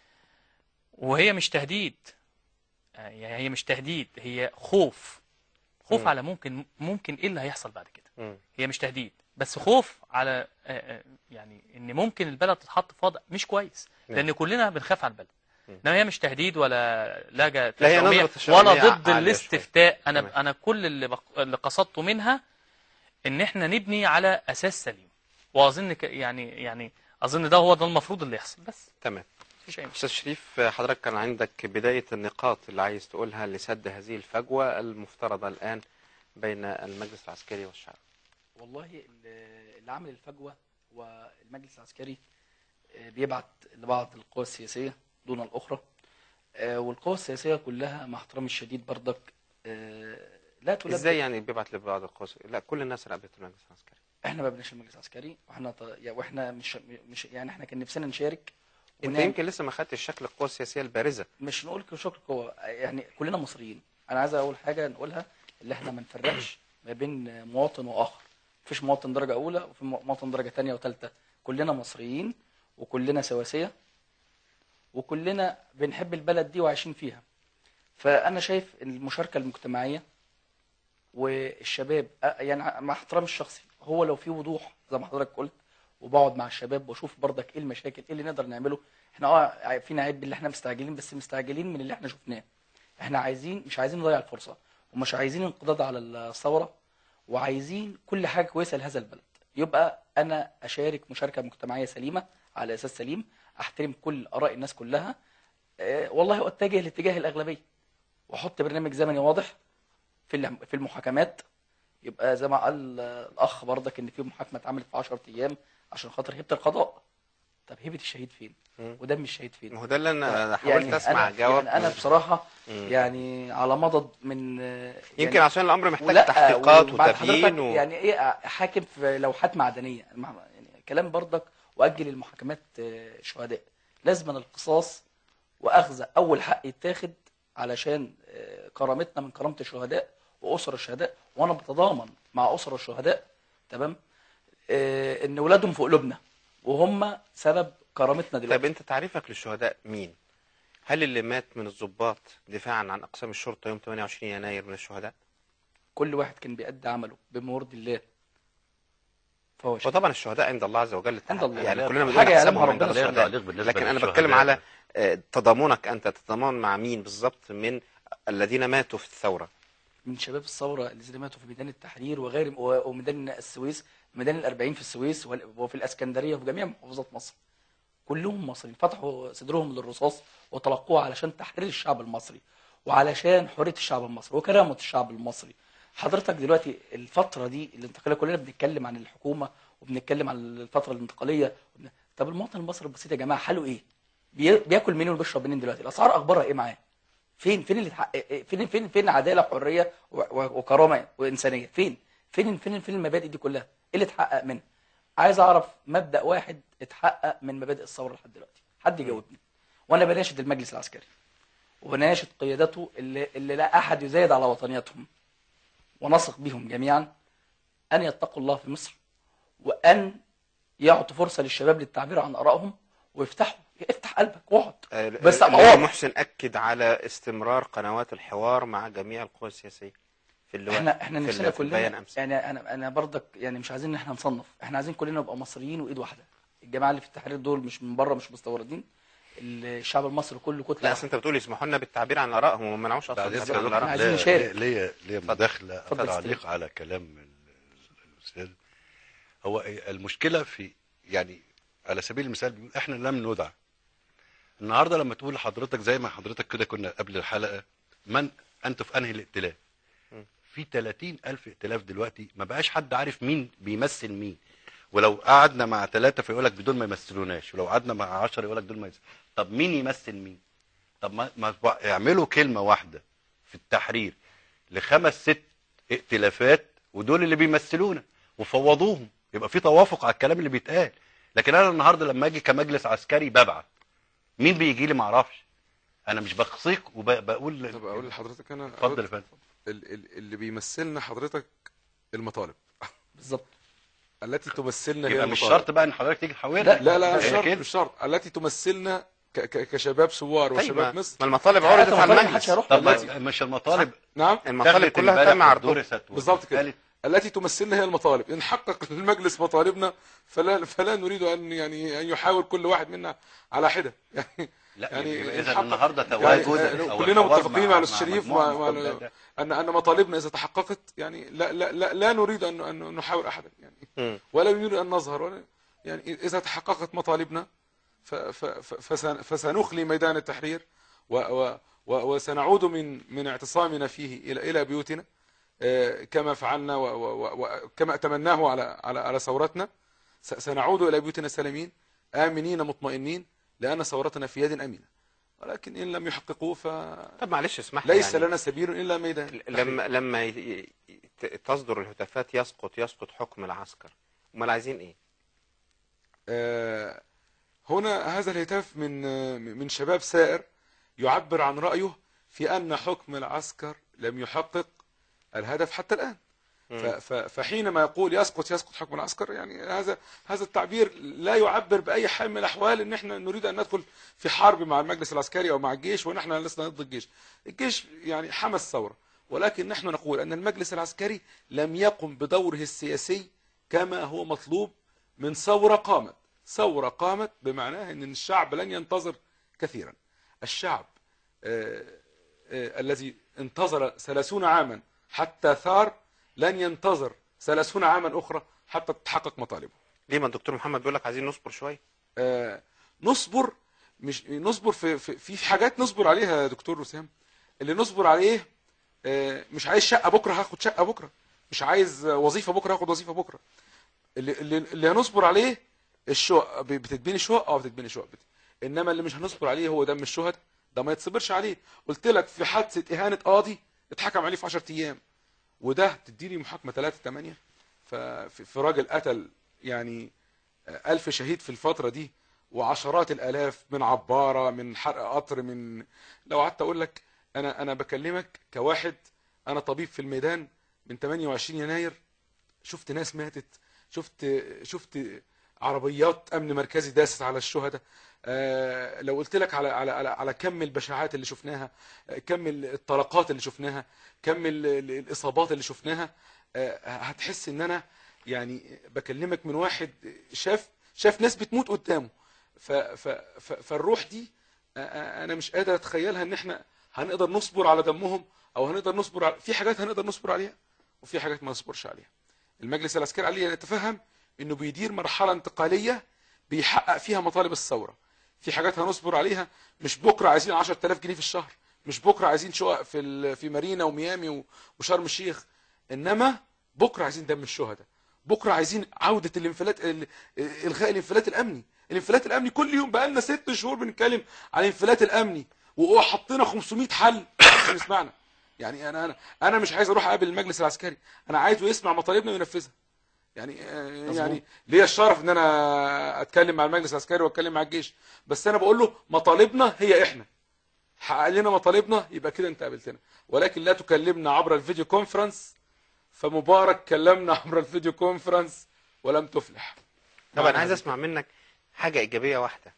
وهي مش تهديد آه، يعني هي مش تهديد هي خوف خوف مم. على ممكن ممكن ايه اللي هيحصل بعد كده مم. هي مش تهديد بس خوف على آه، آه، يعني ان ممكن البلد تتحط في وضع مش كويس نعم. لان كلنا بنخاف على البلد مم. انما هي مش تهديد ولا لجا لا، هي تشاؤمية نظرة تشاؤمية ولا ضد عالية الاستفتاء انا تمام. انا كل اللي بق... اللي قصدته منها ان احنا نبني على اساس سليم واظن ك... يعني يعني اظن ده هو ده المفروض اللي يحصل بس تمام مفيش اي مشكله استاذ شريف آه، حضرتك كان عندك بدايه النقاط اللي عايز تقولها لسد هذه الفجوه المفترضه الان بين المجلس العسكري والشعب والله ال- اللي عامل الفجوه هو المجلس العسكري آه، بيبعت لبعض القوى السياسيه دون الاخرى آه، والقوى السياسيه كلها مع احترامي الشديد بردك آه، لا تلبي ازاي يعني بيبعت لبعض القوس لا كل الناس رقبت المجلس العسكري احنا ما بناش المجلس العسكري واحنا ط... يا- واحنا مش مش يعني احنا كان نفسنا نشارك انت ونعمل- يمكن لسه ما خدتش شكل القوى السياسيه البارزه مش نقول شكر قوة يعني كلنا مصريين انا عايز اقول حاجه نقولها اللي احنا ما نفرقش ما بين مواطن واخر مفيش مواطن درجه اولى وفي مواطن درجه ثانيه وثالثه كلنا مصريين وكلنا سواسيه وكلنا بنحب البلد دي وعايشين فيها فانا شايف المشاركه المجتمعيه والشباب أ- يعني مع احترامي الشخصي هو لو في وضوح زي ما حضرتك قلت وبقعد مع الشباب واشوف برضك ايه المشاكل ايه اللي نقدر نعمله احنا اه فينا عيب اللي احنا مستعجلين بس مستعجلين من اللي احنا شفناه احنا عايزين مش عايزين نضيع الفرصه ومش عايزين انقضاض على الثوره وعايزين كل حاجه كويسه لهذا البلد يبقى انا اشارك مشاركه مجتمعيه سليمه على اساس سليم احترم كل اراء الناس كلها آه، والله اتجه لاتجاه الاغلبيه واحط برنامج زمني واضح في الم- في المحاكمات يبقى زي ما قال آه، الاخ برضك ان في محاكمه اتعملت في 10 ايام عشان خاطر هيبه القضاء طب هيبه الشهيد فين مم. ودم الشهيد فين ما هو ده اللي انا حاولت يعني اسمع أنا جواب يعني انا بصراحه مم. يعني على مضض من آه، يمكن يعني عشان الامر محتاج ولا تحقيقات وبعد وتبيين حضرتك و... يعني ايه حاكم في لوحات معدنيه مع- يعني كلام برضك واجل المحاكمات آه، شهداء لازم القصاص واخذ اول حق يتاخد علشان آه، كرامتنا من كرامه الشهداء واسر الشهداء وانا بتضامن مع اسر الشهداء تمام آه، ان اولادهم في قلوبنا وهم سبب كرامتنا طب دلوقتي انت تعريفك للشهداء مين؟ هل اللي مات من الضباط دفاعا عن اقسام الشرطه يوم 28 يناير من الشهداء؟ كل واحد كان بيأدي عمله بمرضي الله فهو شهيد. وطبعا الشهداء عند الله عز وجل عند الله. يعني لا، كلنا بنقول حاجة يعلمها أحسبهم عند ربنا الله لا سبحانه تعليق بالنسبة لكن انا للشهداء. بتكلم على آه، تضامنك انت تتضامن مع مين بالظبط من الذين ماتوا في الثوره من شباب الثوره الذين ماتوا في ميدان التحرير وغير وميدان السويس ميدان الأربعين في السويس وال- وفي الاسكندريه وفي جميع محافظات مصر كلهم مصريين فتحوا صدرهم للرصاص وتلقوه علشان تحرير الشعب المصري وعلشان حريه الشعب المصري وكرامه الشعب المصري حضرتك دلوقتي الفتره دي الانتقاليه كلنا بنتكلم عن الحكومه وبنتكلم عن الفتره الانتقاليه وبن- طب المواطن المصري البسيط يا جماعه حاله ايه بي- بياكل منين وبيشرب منين دلوقتي الاسعار اخبارها ايه معاه فين فين اللي اتحقق فين فين فين عداله وحريه و- و- وكرامه وانسانيه فين فين فين فين المبادئ دي كلها ايه اللي اتحقق منها عايز اعرف مبدا واحد اتحقق من مبادئ الثوره لحد دلوقتي حد يجاوبني وانا بناشد المجلس العسكري وبناشد قيادته اللي, اللي لا احد يزايد على وطنيتهم ونثق بهم جميعا ان يتقوا الله في مصر وان يعطوا فرصه للشباب للتعبير عن ارائهم ويفتحوا افتح قلبك واقعد آه، بس النبي أقعد. محسن اكد على استمرار قنوات الحوار مع جميع القوى السياسيه في اللواء احنا احنا في نفسنا ال- في البيان كلنا امس يعني انا انا برضك يعني مش عايزين ان احنا نصنف احنا عايزين كلنا نبقى مصريين وايد واحده الجماعه اللي في التحرير دول مش من بره مش مستوردين الشعب المصري كله كتله لا اصل انت بتقول يسمحوا لنا بالتعبير عن ارائهم وما منعوش اصلا بعدين التعبير عن سألوك- ارائهم عايزين لا- نشارك. ليا ليا اتفضل. مداخله اتفضل تعليق استاذ. على كلام ال- الاستاذ هو المشكله في يعني على سبيل المثال بيقول احنا لم ندع النهارده لما تقول لحضرتك زي ما حضرتك كده كنا قبل الحلقه من انتوا في انهي الائتلاف م. في 30 الف ائتلاف دلوقتي ما بقاش حد عارف مين بيمثل مين ولو قعدنا مع ثلاثه فيقول لك دول ما يمثلوناش ولو قعدنا مع 10 يقول لك دول ما يمثلوناش طب مين يمثل مين طب ما, ما اعملوا كلمه واحده في التحرير لخمس ست ائتلافات ودول اللي بيمثلونا وفوضوهم يبقى في توافق على الكلام اللي بيتقال لكن انا النهارده لما اجي كمجلس عسكري ببعت مين بيجي لي ما اعرفش انا مش بخصيك وبقول طب اقول لحضرتك انا اتفضل يا فندم ال- ال- اللي بيمثلنا حضرتك المطالب بالظبط التي تمثلنا هي يبقى مش المطالب شرط بقى ان حضرتك تيجي تحولها لا، لا لا مش هي شرط كده. مش شرط التي تمثلنا ك- ك- كشباب ثوار طيب وشباب ما مصر ما المطالب عرضت على محدش المجلس هيروح طب التي- ما- مش المطالب نعم المطالب اتخذت كلها امبارح تم عرضها ودرست بالظبط كده. واتقالت. التي تمثلنا هي المطالب ان حقق المجلس مطالبنا فلا فلا نريد ان يعني ان يحاول كل واحد منا على حده يعني لا يعني يعني إن اذا حقق- النهارده يعني تواجد آه، أو كلنا الحوار متفقين مع- مع مع الشريف مجموعة ومع- من مع- القبلة. ان ان مطالبنا اذا تحققت يعني لا لا لا, لا نريد ان ان نحاول احدا يعني مم. ولا نريد ان نظهر ولا يعني اذا تحققت مطالبنا ف- ف- ف- فسن- فسنخلي ميدان التحرير و و و وسنعود من من اعتصامنا فيه الى الى بيوتنا آه، كما فعلنا و- و- و- وكما اتمناه على على على ثورتنا س- سنعود الى بيوتنا سالمين امنين مطمئنين لان ثورتنا في يد امينه ولكن ان لم يحققوا فليس طب معلش اسمح لي يعني لنا سبيل الا ميدان لما لما ي- ي- ت- تصدر الهتافات يسقط يسقط حكم العسكر امال عايزين ايه آه، هنا هذا الهتاف من آه، من شباب سائر يعبر عن رأيه في أن حكم العسكر لم يحقق الهدف حتى الآن ف- ف- فحينما يقول يسقط يسقط حكم العسكر يعني هذا هذا التعبير لا يعبر بأي حال من الأحوال أن احنا نريد أن ندخل في حرب مع المجلس العسكري أو مع الجيش ونحن لسنا ضد الجيش الجيش يعني حمى الثورة ولكن نحن نقول أن المجلس العسكري لم يقم بدوره السياسي كما هو مطلوب من ثورة قامت ثورة قامت بمعناه أن الشعب لن ينتظر كثيرا الشعب آه، آه، الذي انتظر ثلاثون عاما حتى ثار لن ينتظر ثلاثون عاما أخرى حتى تتحقق مطالبه ليه ما الدكتور محمد بيقول لك عايزين نصبر شويه آه، نصبر مش نصبر في في, في حاجات نصبر عليها يا دكتور وسام اللي نصبر عليه آه، مش عايز شقه بكره هاخد شقه بكره مش عايز وظيفه بكره هاخد وظيفه بكره اللي اللي, اللي هنصبر عليه الشقق ب- بتتبني شقق اه بتتبني شقق بت- انما اللي مش هنصبر عليه هو دم الشهداء ده ما يتصبرش عليه قلت لك في حادثه اهانه قاضي اتحكم عليه في 10 ايام وده تديني محاكمه 3 8 ففي في راجل قتل يعني آه، ألف شهيد في الفترة دي وعشرات الآلاف من عبارة من حرق قطر من لو قعدت أقول لك أنا أنا بكلمك كواحد أنا طبيب في الميدان من 28 يناير شفت ناس ماتت شفت شفت عربيات أمن مركزي داست على الشهداء آه، لو قلت لك على على على على كم البشاعات اللي شفناها آه، كم الطلقات اللي شفناها كم ال- ال- الإصابات اللي شفناها آه، هتحس إن أنا يعني بكلمك من واحد شاف شاف ناس بتموت قدامه ف ف ف فالروح دي أ- أ- انا مش قادر اتخيلها ان احنا هنقدر نصبر على دمهم او هنقدر نصبر على في حاجات هنقدر نصبر عليها وفي حاجات ما نصبرش عليها المجلس العسكري عليه ان يتفهم انه بيدير مرحله انتقاليه بيحقق فيها مطالب الثوره في حاجات هنصبر عليها مش بكره عايزين 10000 جنيه في الشهر مش بكره عايزين شقق في ال- في مارينا وميامي و- وشرم الشيخ انما بكره عايزين دم الشهداء بكره عايزين عوده الانفلات ال- الغاء الانفلات الامني الانفلات الامني كل يوم بقى لنا ست شهور بنتكلم عن الانفلات الامني وحطينا 500 حل عشان يسمعنا يعني انا انا انا مش عايز اروح اقابل المجلس العسكري انا عايزه يسمع مطالبنا وينفذها يعني آه، يعني ليا الشرف ان انا اتكلم مع المجلس العسكري واتكلم مع الجيش بس انا بقول له مطالبنا هي احنا حقق لنا مطالبنا يبقى كده انت قابلتنا ولكن لا تكلمنا عبر الفيديو كونفرنس فمبارك كلمنا عبر الفيديو كونفرنس ولم تفلح طبعا عايز اسمع منك حاجة إيجابية واحدة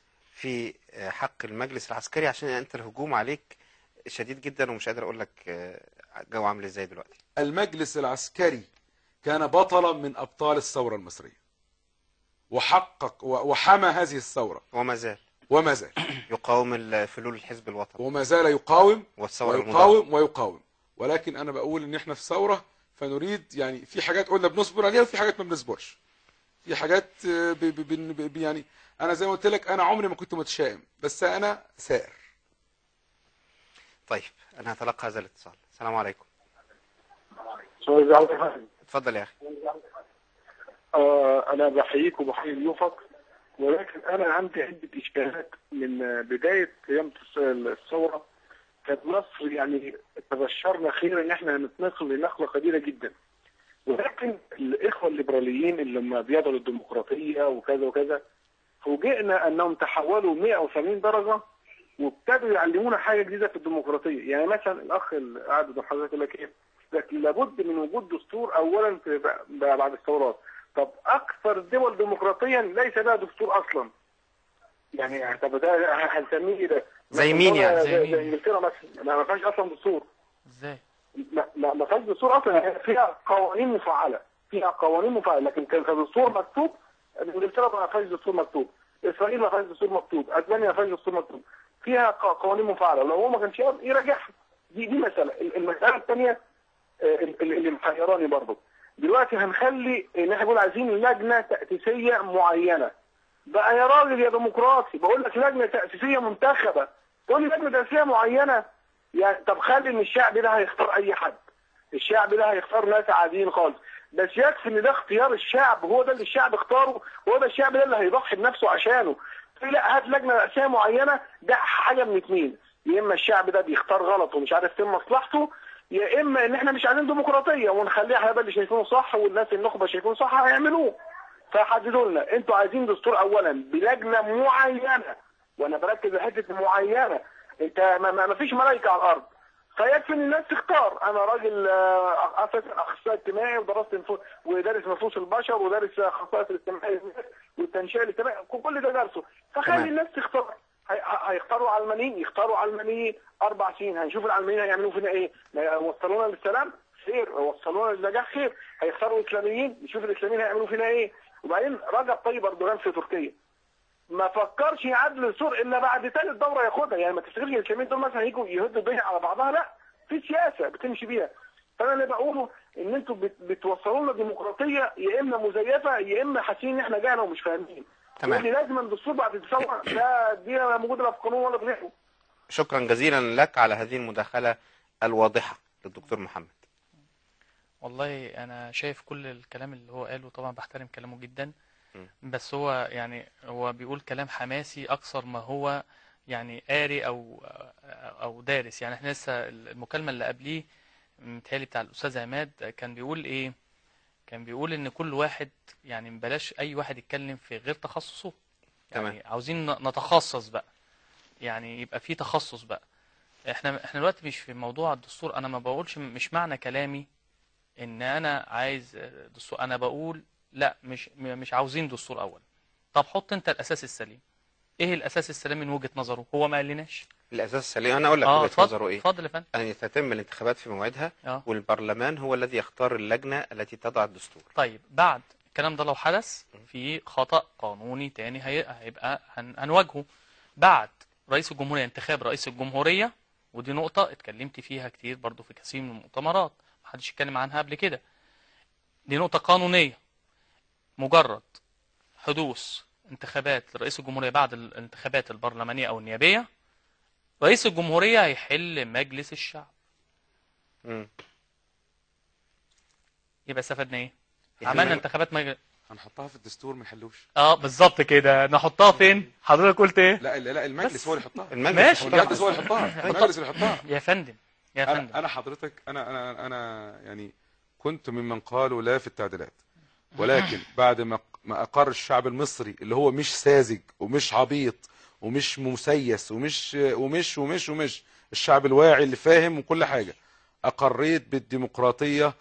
في آه، حق المجلس العسكري عشان أنت الهجوم عليك شديد جدا ومش قادر أقول لك آه، الجو عامل إزاي دلوقتي المجلس العسكري كان بطلا من أبطال الثورة المصرية وحقق و- وحمى هذه الثورة وما زال وما زال يقاوم ال- فلول الحزب الوطني وما زال يقاوم والثورة المضادة ويقاوم ويقاوم ولكن أنا بقول إن إحنا في ثورة فنريد يعني في حاجات قلنا بنصبر عليها وفي حاجات ما بنصبرش في حاجات آه، ب ب ب ب يعني أنا زي ما قلت لك أنا عمري ما كنت متشائم بس أنا سائر طيب أنا هتلقى هذا الاتصال السلام عليكم استاذ عبد الحميد اتفضل يا أخي آه انا بحييك وبحيي ضيوفك ولكن انا عندي عده اشكالات من بدايه قيام الثوره كانت مصر يعني تبشرنا خير ان احنا هنتنقل لنقله قليله جدا ولكن الاخوه الليبراليين اللي هم بيدعوا للديمقراطيه وكذا وكذا فوجئنا انهم تحولوا 180 درجه وابتدوا يعلمونا حاجه جديده في الديمقراطيه يعني مثلا الاخ اللي قاعد قدام حضرتك يقول لك ايه لكن لابد من وجود دستور اولا في ب- بعد الثورات طب اكثر الدول ديمقراطيا ليس لها دستور اصلا يعني يعني طب ده هنسميه ايه ده زي مين يعني؟ زي, زي مين؟ زي انجلترا مثلا ما ما فيهاش اصلا دستور ازاي ما ما ما فيهاش دستور اصلا يعني فيها قوانين مفعله فيها قوانين مفعله لكن كان كدستور مكتوب انجلترا ما فيهاش دستور مكتوب اسرائيل ما فيهاش دستور مكتوب اسبانيا ما فيهاش دستور مكتوب فيها ق- قوانين مفعله لو هو ما كانش يقدر يراجعها دي دي مساله المساله الثانيه اللي اللي محيراني برضه دلوقتي هنخلي ان احنا بنقول عايزين لجنه تاسيسيه معينه بقى يا راجل يا ديمقراطي بقول لك لجنه تاسيسيه منتخبه تقول لي لجنه تاسيسيه معينه يعني طب خلي ان الشعب ده هيختار اي حد الشعب ده هيختار ناس عاديين خالص بس يكفي ان ده اختيار الشعب هو ده اللي الشعب اختاره هو ده الشعب ده اللي هيضحي بنفسه عشانه تقول لا هات لجنه رئاسيه معينه ده حاجه من اتنين يا اما الشعب ده بيختار غلط ومش عارف فين مصلحته يا اما ان احنا مش عايزين ديمقراطيه ونخليها احنا بقى اللي شايفينه صح والناس النخبه شايفينه صح هيعملوه فحددوا لنا انتوا عايزين دستور اولا بلجنه معينه وانا بركز على حته معينه انت ما, ما ما فيش ملائكه على الارض فيكفي ان الناس تختار انا راجل آه، اساسا اخصائي اجتماعي ودرست نفو- ودارس نفوس البشر ودارس خصائص الاجتماعيه والتنشئه الاجتماعيه كل ده درسه فخلي تمام. الناس تختار هي- هيختاروا علمانيين يختاروا علمانيين اربع سنين هنشوف العلمانيين هيعملوا فينا ايه وصلونا للسلام خير وصلونا للنجاح خير هيختاروا الاسلاميين نشوف الاسلاميين هيعملوا فينا ايه وبعدين رجب طيب اردوغان في تركيا ما فكرش يعدل السور الا بعد ثالث دوره ياخدها يعني ما تفتكرش الاسلاميين دول مثلا يجوا يهدوا الدنيا على بعضها لا في سياسه بتمشي بيها فانا اللي بقوله ان انتوا بت- بتوصلوا لنا ديمقراطيه يا اما مزيفه يا اما حاسين ان احنا جانا ومش فاهمين تمام. يقول لي لازم الدستور بعد الثوره ده دي موجوده لا في قانون ولا في غيره شكرا جزيلا لك على هذه المداخلة الواضحة للدكتور محمد والله انا شايف كل الكلام اللي هو قاله طبعا بحترم كلامه جدا م. بس هو يعني هو بيقول كلام حماسي اكثر ما هو يعني قاري او او دارس يعني احنا لسه المكالمه اللي قبليه متهيألي بتاع الاستاذ عماد كان بيقول ايه كان بيقول ان كل واحد يعني بلاش اي واحد يتكلم في غير تخصصه يعني تمام. عاوزين ن- نتخصص بقى يعني يبقى في تخصص بقى احنا احنا دلوقتي مش في موضوع الدستور انا ما بقولش مش معنى كلامي ان انا عايز دستور انا بقول لا مش م- مش عاوزين دستور اول طب حط انت الاساس السليم ايه الاساس السليم من وجهة نظره هو ما قالناش الأساس السليم أنا أقول لك اه وجهة اتفضل نظره إيه اتفضل يا فندم أن تتم الانتخابات في موعدها اه والبرلمان هو الذي يختار اللجنة التي تضع الدستور طيب بعد الكلام ده لو حدث في خطأ قانوني تاني هي- هيبقى هن- هنواجهه بعد رئيس الجمهورية انتخاب رئيس الجمهورية ودي نقطة اتكلمت فيها كتير برضو في كثير من المؤتمرات محدش اتكلم عنها قبل كده دي نقطة قانونية مجرد حدوث انتخابات لرئيس الجمهورية بعد الانتخابات البرلمانية أو النيابية رئيس الجمهورية هيحل مجلس الشعب مم. يبقى استفدنا ايه؟ يحل عملنا مجلس- انتخابات مجلس هنحطها في الدستور ما يحلوش اه بالظبط كده نحطها فين حضرتك قلت ايه لا لا لا المجلس بس. هو اللي يحطها المجلس ماشي. يحطها. المجلس هو اللي يحطها المجلس اللي يحطها يا فندم يا انا فندم انا حضرتك انا انا انا يعني كنت ممن قالوا لا في التعديلات ولكن بعد ما ما اقر الشعب المصري اللي هو مش ساذج ومش عبيط ومش مسيس ومش ومش ومش ومش الشعب الواعي اللي فاهم وكل حاجه اقريت بالديمقراطيه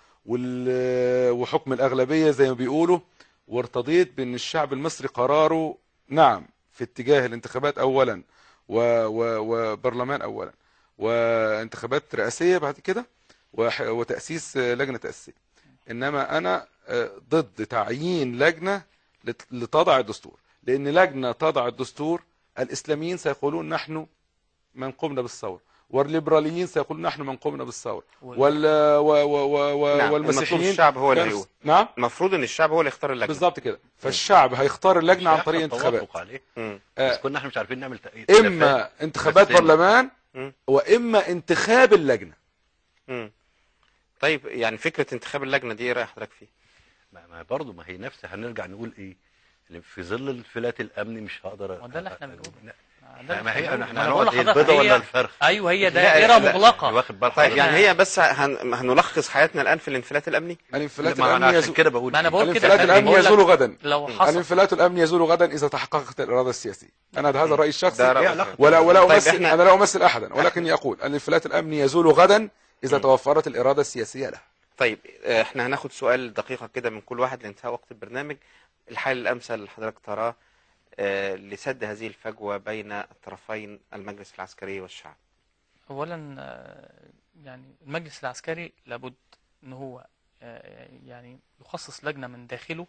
وال- وحكم الاغلبيه زي ما بيقولوا وارتضيت بان الشعب المصري قراره نعم في اتجاه الانتخابات اولا و و وبرلمان اولا وانتخابات رئاسيه بعد كده وح- وتاسيس لجنه تاسيسيه انما انا آه، ضد تعيين لجنه لت- لتضع الدستور لان لجنه تضع الدستور الاسلاميين سيقولون نحن من قمنا بالثوره والليبراليين سيقولون نحن من قمنا بالثوره وال و و و و نعم، والمسيحيين المفروض الشعب هو اللي كان- هيقول. نعم المفروض ان الشعب هو اللي يختار اللجنه بالظبط كده فالشعب هيختار اللجنه عن طريق إحنا انتخابات التوافق عليه مم. بس آه، كنا احنا مش عارفين نعمل تأييد اما انتخابات بس- برلمان مم. واما انتخاب اللجنه مم. طيب يعني فكره انتخاب اللجنه دي ايه راي حضرتك فيه ما ما برضه ما هي نفس هنرجع نقول ايه اللي في ظل الانفلات الامني مش هقدر ما ده اللي احنا بنقوله. لا. ده اللي ما هي بنقوله. احنا ما أنا بقول هنقعد ايه لحضرتك البيضه هي- ولا الفرخ ايوه هي لا، دائره لا، مغلقه واخد بال طيب حضرتك؟ يعني هي بس هن... هنلخص حياتنا الان في الانفلات الامني الانفلات ما انا الامني عشان يزول كده بقول ما أنا إيه؟ بقول كده الانفلات أنا الامني بقول لك يزول غدا لو حصل الانفلات الامني يزول غدا اذا تحققت الاراده السياسيه انا هذا رايي الشخصي ده ايه رأي. علاقة ولا ولا طيب امثل إحنا- انا لا امثل احدا ولكن يقول الانفلات الامني يزول غدا اذا توفرت الاراده السياسيه له طيب آه، احنا هناخد سؤال دقيقه كده من كل واحد لانتهاء وقت البرنامج الحل الامثل اللي حضرتك تراه آه، لسد هذه الفجوه بين الطرفين المجلس العسكري والشعب اولا آه، يعني المجلس العسكري لابد ان هو آه، يعني يخصص لجنه من داخله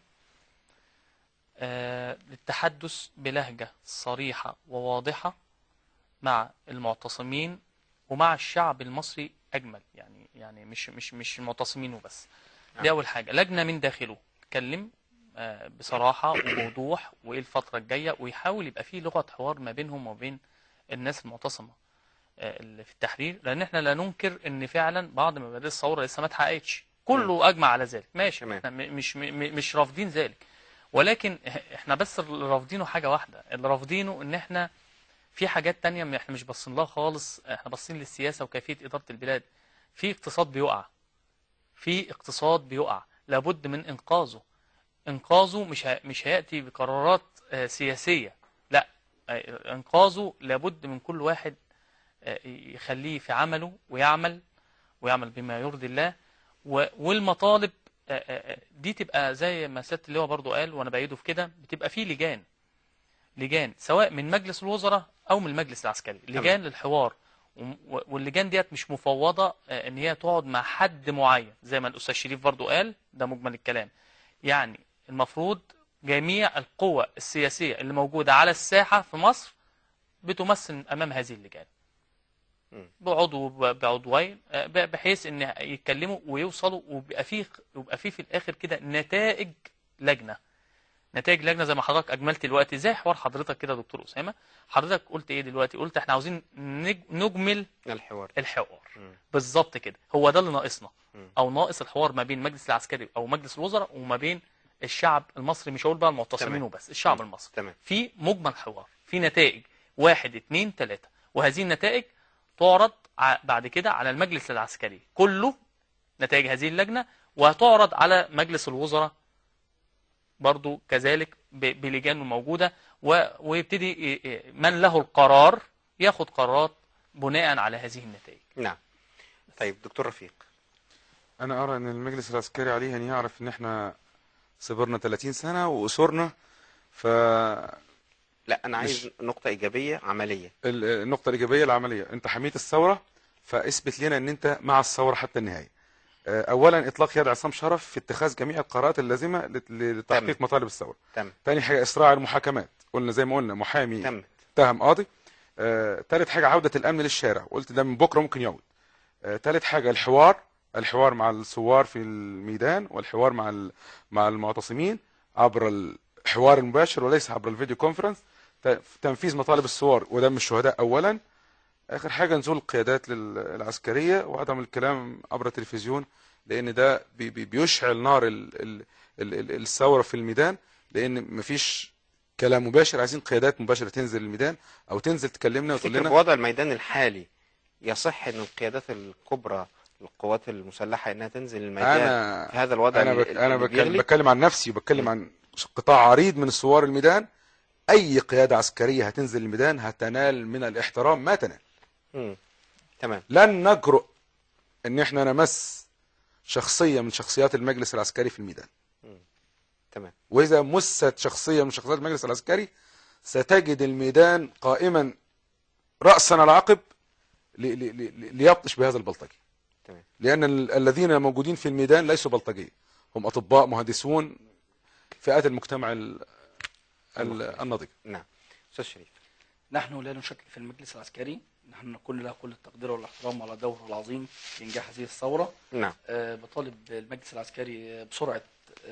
آه، للتحدث بلهجه صريحه وواضحه مع المعتصمين ومع الشعب المصري اجمل يعني يعني مش مش مش المعتصمين وبس دي اول حاجه لجنه من داخله تكلم آه، بصراحه وبوضوح وايه الفتره الجايه ويحاول يبقى فيه لغه حوار ما بينهم وبين الناس المعتصمه آه، اللي في التحرير لان احنا لا ننكر ان فعلا بعض مبادئ الثوره لسه ما اتحققتش كله اجمع على ذلك ماشي تمام. احنا م- مش م- م- مش رافضين ذلك ولكن احنا بس اللي رافضينه حاجه واحده اللي رافضينه ان احنا في حاجات تانية م- احنا مش باصين لها خالص احنا باصين للسياسه وكيفيه اداره البلاد في اقتصاد بيقع في اقتصاد بيقع لابد من انقاذه انقاذه مش ه- مش هياتي بقرارات آه، سياسيه لا آه، انقاذه لابد من كل واحد آه، يخليه في عمله ويعمل ويعمل بما يرضي الله و- والمطالب آه، آه، آه، دي تبقى زي ما سياده اللواء برضو قال وانا بايده في كده بتبقى في لجان لجان سواء من مجلس الوزراء او من المجلس العسكري لجان للحوار وم- و- واللجان ديت مش مفوضه آه، ان هي تقعد مع حد معين زي ما الاستاذ شريف برضو قال ده مجمل الكلام يعني المفروض جميع القوى السياسيه اللي موجوده على الساحه في مصر بتمثل امام هذه اللجان مم. بعضو بعضوين آه، ب- بحيث ان يتكلموا ويوصلوا ويبقى فيه يبقى فيه في الاخر كده نتائج لجنه نتائج لجنه زي ما حضرتك اجملت دلوقتي زي حوار حضرتك كده يا دكتور اسامه حضرتك قلت ايه دلوقتي قلت احنا عاوزين نج- نجمل الحوار الحوار مم. بالظبط كده هو ده اللي ناقصنا مم. او ناقص الحوار ما بين المجلس العسكري او مجلس الوزراء وما بين الشعب المصري مش هقول بقى المعتصمين تمام. وبس الشعب مم. المصري تمام في مجمل حوار في نتائج واحد اتنين تلاتة وهذه النتائج تعرض ع- بعد كده على المجلس العسكري كله نتائج هذه اللجنة وهتعرض على مجلس الوزراء برضو كذلك ب- بلجانه الموجودة و- ويبتدي ي- ي- من له القرار ياخد قرارات بناء على هذه النتائج نعم طيب دكتور رفيق انا ارى ان المجلس العسكري عليه ان يعرف ان احنا صبرنا 30 سنه واسرنا فالنقطه لا انا عايز نقطة ايجابية عملية الايجابيه العمليه انت حميت الثوره فاثبت لنا ان انت مع الثوره حتى النهايه آه، اولا اطلاق يد عصام شرف في اتخاذ جميع القرارات اللازمه لت- لتحقيق تمام. مطالب الثوره تم تاني حاجه اسراع المحاكمات قلنا زي ما قلنا محامي تم اتهم قاضي آه، تالت حاجة عودة الأمن للشارع قلت ده من بكرة ممكن يعود آه، تالت حاجة الحوار الحوار مع الثوار في الميدان والحوار مع ال- مع المعتصمين عبر الحوار المباشر وليس عبر الفيديو كونفرنس ت- تنفيذ مطالب الثوار ودم الشهداء أولا آخر حاجة نزول القيادات لل- العسكرية وعدم الكلام عبر التلفزيون لأن ده بي- بي- بيشعل نار ال- ال- ال- ال- الثورة في الميدان لأن مفيش كلام مباشر عايزين قيادات مباشرة تنزل الميدان أو تنزل تكلمنا وتقول تفتكر لنا بوضع الميدان الحالي يصح ان القيادات الكبرى للقوات المسلحة انها تنزل الميدان أنا في هذا الوضع أنا اللي- بك أنا اللي بتكلم, بيغلي؟ بتكلم عن نفسي وبتكلم عن قطاع عريض من ثوار الميدان أي قيادة عسكرية هتنزل الميدان هتنال من الاحترام ما تنال مم. تمام لن نجرؤ ان احنا نمس شخصية من شخصيات المجلس العسكري في الميدان تمام واذا مست شخصية من شخصيات المجلس العسكري ستجد الميدان قائما رأسا على عقب ل- ل- ل- ليبطش بهذا البلطجي تمام لأن ال- الذين موجودين في الميدان ليسوا بلطجية هم أطباء مهندسون فئات المجتمع ال- ال- النضج نعم استاذ شريف نحن لا نشكك في المجلس العسكري نحن نكون له كل التقدير والاحترام على دوره العظيم في انجاح هذه الثوره نعم آه، بطالب المجلس العسكري بسرعه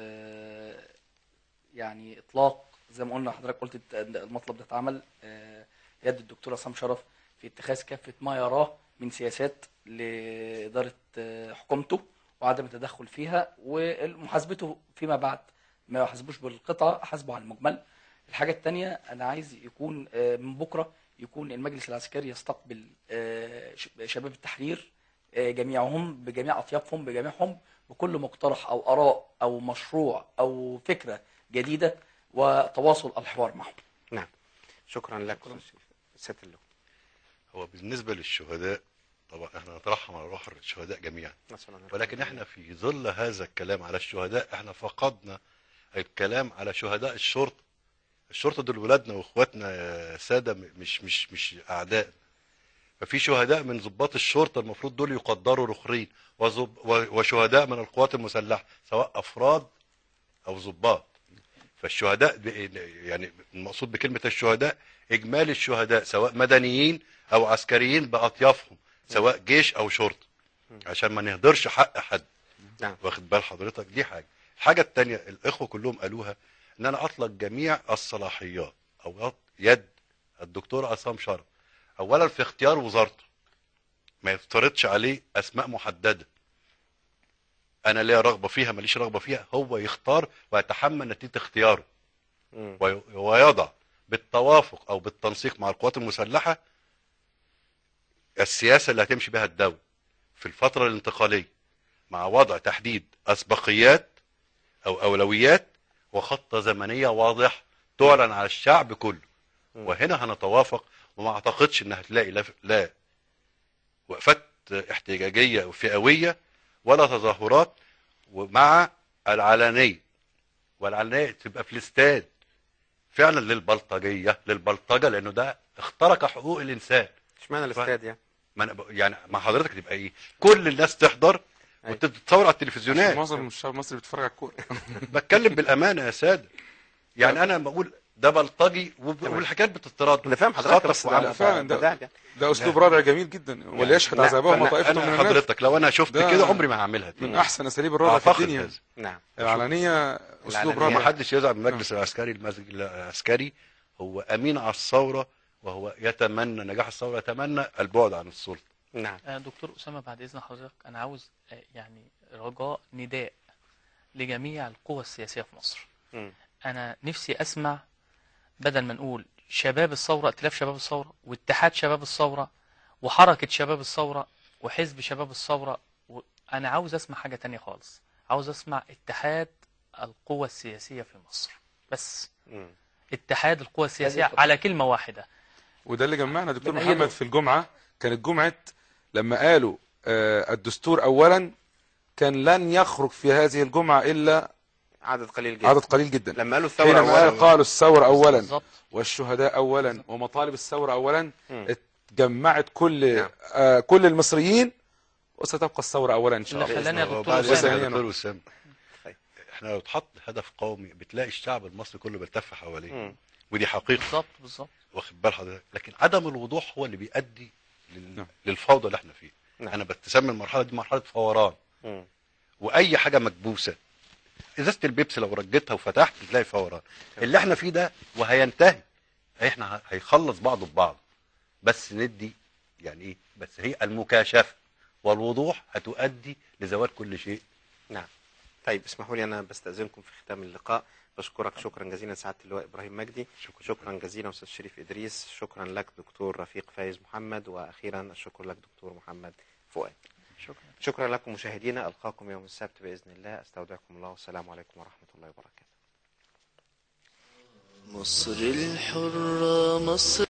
آه، يعني اطلاق زي ما قلنا حضرتك قلت الت- المطلب ده اتعمل آه، يد الدكتور عصام شرف في اتخاذ كافه ما يراه من سياسات لاداره آه، حكومته وعدم التدخل فيها ومحاسبته فيما بعد ما يحاسبوش بالقطعه حاسبه على المجمل الحاجه الثانيه انا عايز يكون آه، من بكره يكون المجلس العسكري يستقبل آه، ش- شباب التحرير آه، جميعهم بجميع اطيافهم بجميعهم بكل مقترح او اراء او مشروع او فكره جديده وتواصل الحوار معهم نعم شكرا لك أستاذ شريف سيادة اللواء هو بالنسبة للشهداء طبعا احنا نترحم على روح الشهداء جميعا نسأل الله ولكن احنا في ظل هذا الكلام على الشهداء احنا فقدنا الكلام على شهداء الشرطة الشرطة دول ولادنا واخواتنا يا سادة م- مش مش مش اعداء ففي شهداء من ضباط الشرطة المفروض دول يقدروا رخرين وزب و- وشهداء من القوات المسلحة سواء افراد او ضباط فالشهداء ب- يعني المقصود بكلمة الشهداء اجمالي الشهداء سواء مدنيين او عسكريين باطيافهم سواء جيش او شرطة عشان ما نهدرش حق حد نعم واخد بال حضرتك دي حاجه الحاجه الثانيه الاخوه كلهم قالوها ان انا اطلق جميع الصلاحيات او يد الدكتور عصام شرف اولا في اختيار وزارته ما يفترضش عليه اسماء محدده انا ليا رغبه فيها ماليش رغبه فيها هو يختار ويتحمل نتيجه اختياره مم. وي- ويضع بالتوافق او بالتنسيق مع القوات المسلحه السياسه اللي هتمشي بها الدوله في الفتره الانتقاليه مع وضع تحديد اسبقيات او اولويات وخطه زمنيه واضحه تعلن على الشعب كله مم. وهنا هنتوافق وما اعتقدش ان هتلاقي لا, لا وقفات احتجاجيه وفئويه ولا تظاهرات ومع العلنيه والعلنيه تبقى في الاستاد فعلا للبلطجيه للبلطجه لانه ده اخترق حقوق الانسان اشمعنى الاستاد يعني ما أنا ب- يعني مع حضرتك تبقى ايه كل الناس تحضر أيوة. وتتصور على التلفزيونات معظم الشعب المصري بيتفرج على الكورة بتكلم بالامانه يا ساده يعني انا بقول ده بلطجي وب- تمام. والحكايات بتترد انا فاهم حضرتك خطف بس وعمل. ده فعلا ده- ده- ده- ده اسلوب رائع جميل جدا وليشهد لا، عذابهما أنا- طائفه من انا الناس حضرتك لو انا شفت ده كده عمري ما هعملها من تاني احسن اساليب الرائع في أعتقد الدنيا هذا. نعم العلانيه اسلوب العلانية. رائع ما حدش يزعل من المجلس العسكري المجلس العسكري هو امين على الثوره وهو يتمنى نجاح الثوره يتمنى البعد عن السلطه نعم آه، دكتور أسامة بعد إذن حضرتك أنا عاوز آه، يعني رجاء نداء لجميع القوى السياسية في مصر مم. أنا نفسي أسمع بدل ما نقول شباب الثورة ائتلاف شباب الثورة واتحاد شباب الثورة وحركة شباب الثورة وحزب شباب الثورة و... أنا عاوز أسمع حاجة تانية خالص عاوز أسمع اتحاد القوى السياسية في مصر بس مم. اتحاد القوى السياسية الخطوة. على كلمة واحدة وده اللي جمعنا دكتور بنأيده. محمد في الجمعه كانت جمعه لما قالوا آه، الدستور اولا كان لن يخرج في هذه الجمعه الا عدد قليل جدا عدد قليل جدا لما قالوا الثوره حينما قال أولاً. قالوا الثوره اولا بالظبط والشهداء اولا ومطالب الثوره اولا مم. اتجمعت كل نعم. آه كل المصريين وستبقى الثوره اولا ان شاء اللي الله خلاني يا هو دكتور بعد أسامة إذنك يا أسامة. دكتور وسام طيب. احنا لو اتحط هدف قومي بتلاقي الشعب المصري كله بيلتف حواليه مم. ودي حقيقه بالظبط بالظبط واخد بال حضرتك لكن عدم الوضوح هو اللي بيؤدي لل... نعم. للفوضى اللي احنا فيها نعم. انا بتسمي المرحله دي مرحله فوران مم. واي حاجه مكبوسه ازازه البيبسي لو رجيتها وفتحت تلاقي فوران اللي احنا فيه ده وهينتهي احنا ه- هيخلص بعضه ببعض بس ندي يعني ايه بس هي المكاشفه والوضوح هتؤدي لزوال كل شيء نعم طيب اسمحوا لي انا بستاذنكم في ختام اللقاء بشكرك شكرا جزيلا سعاده اللواء ابراهيم مجدي شكرا, شكرا جزيلا استاذ شريف ادريس شكرا لك دكتور رفيق فايز محمد واخيرا الشكر لك دكتور محمد فؤاد شكرا شكرا لكم مشاهدينا القاكم يوم السبت باذن الله استودعكم الله والسلام عليكم ورحمه الله وبركاته مصر الحرة مصر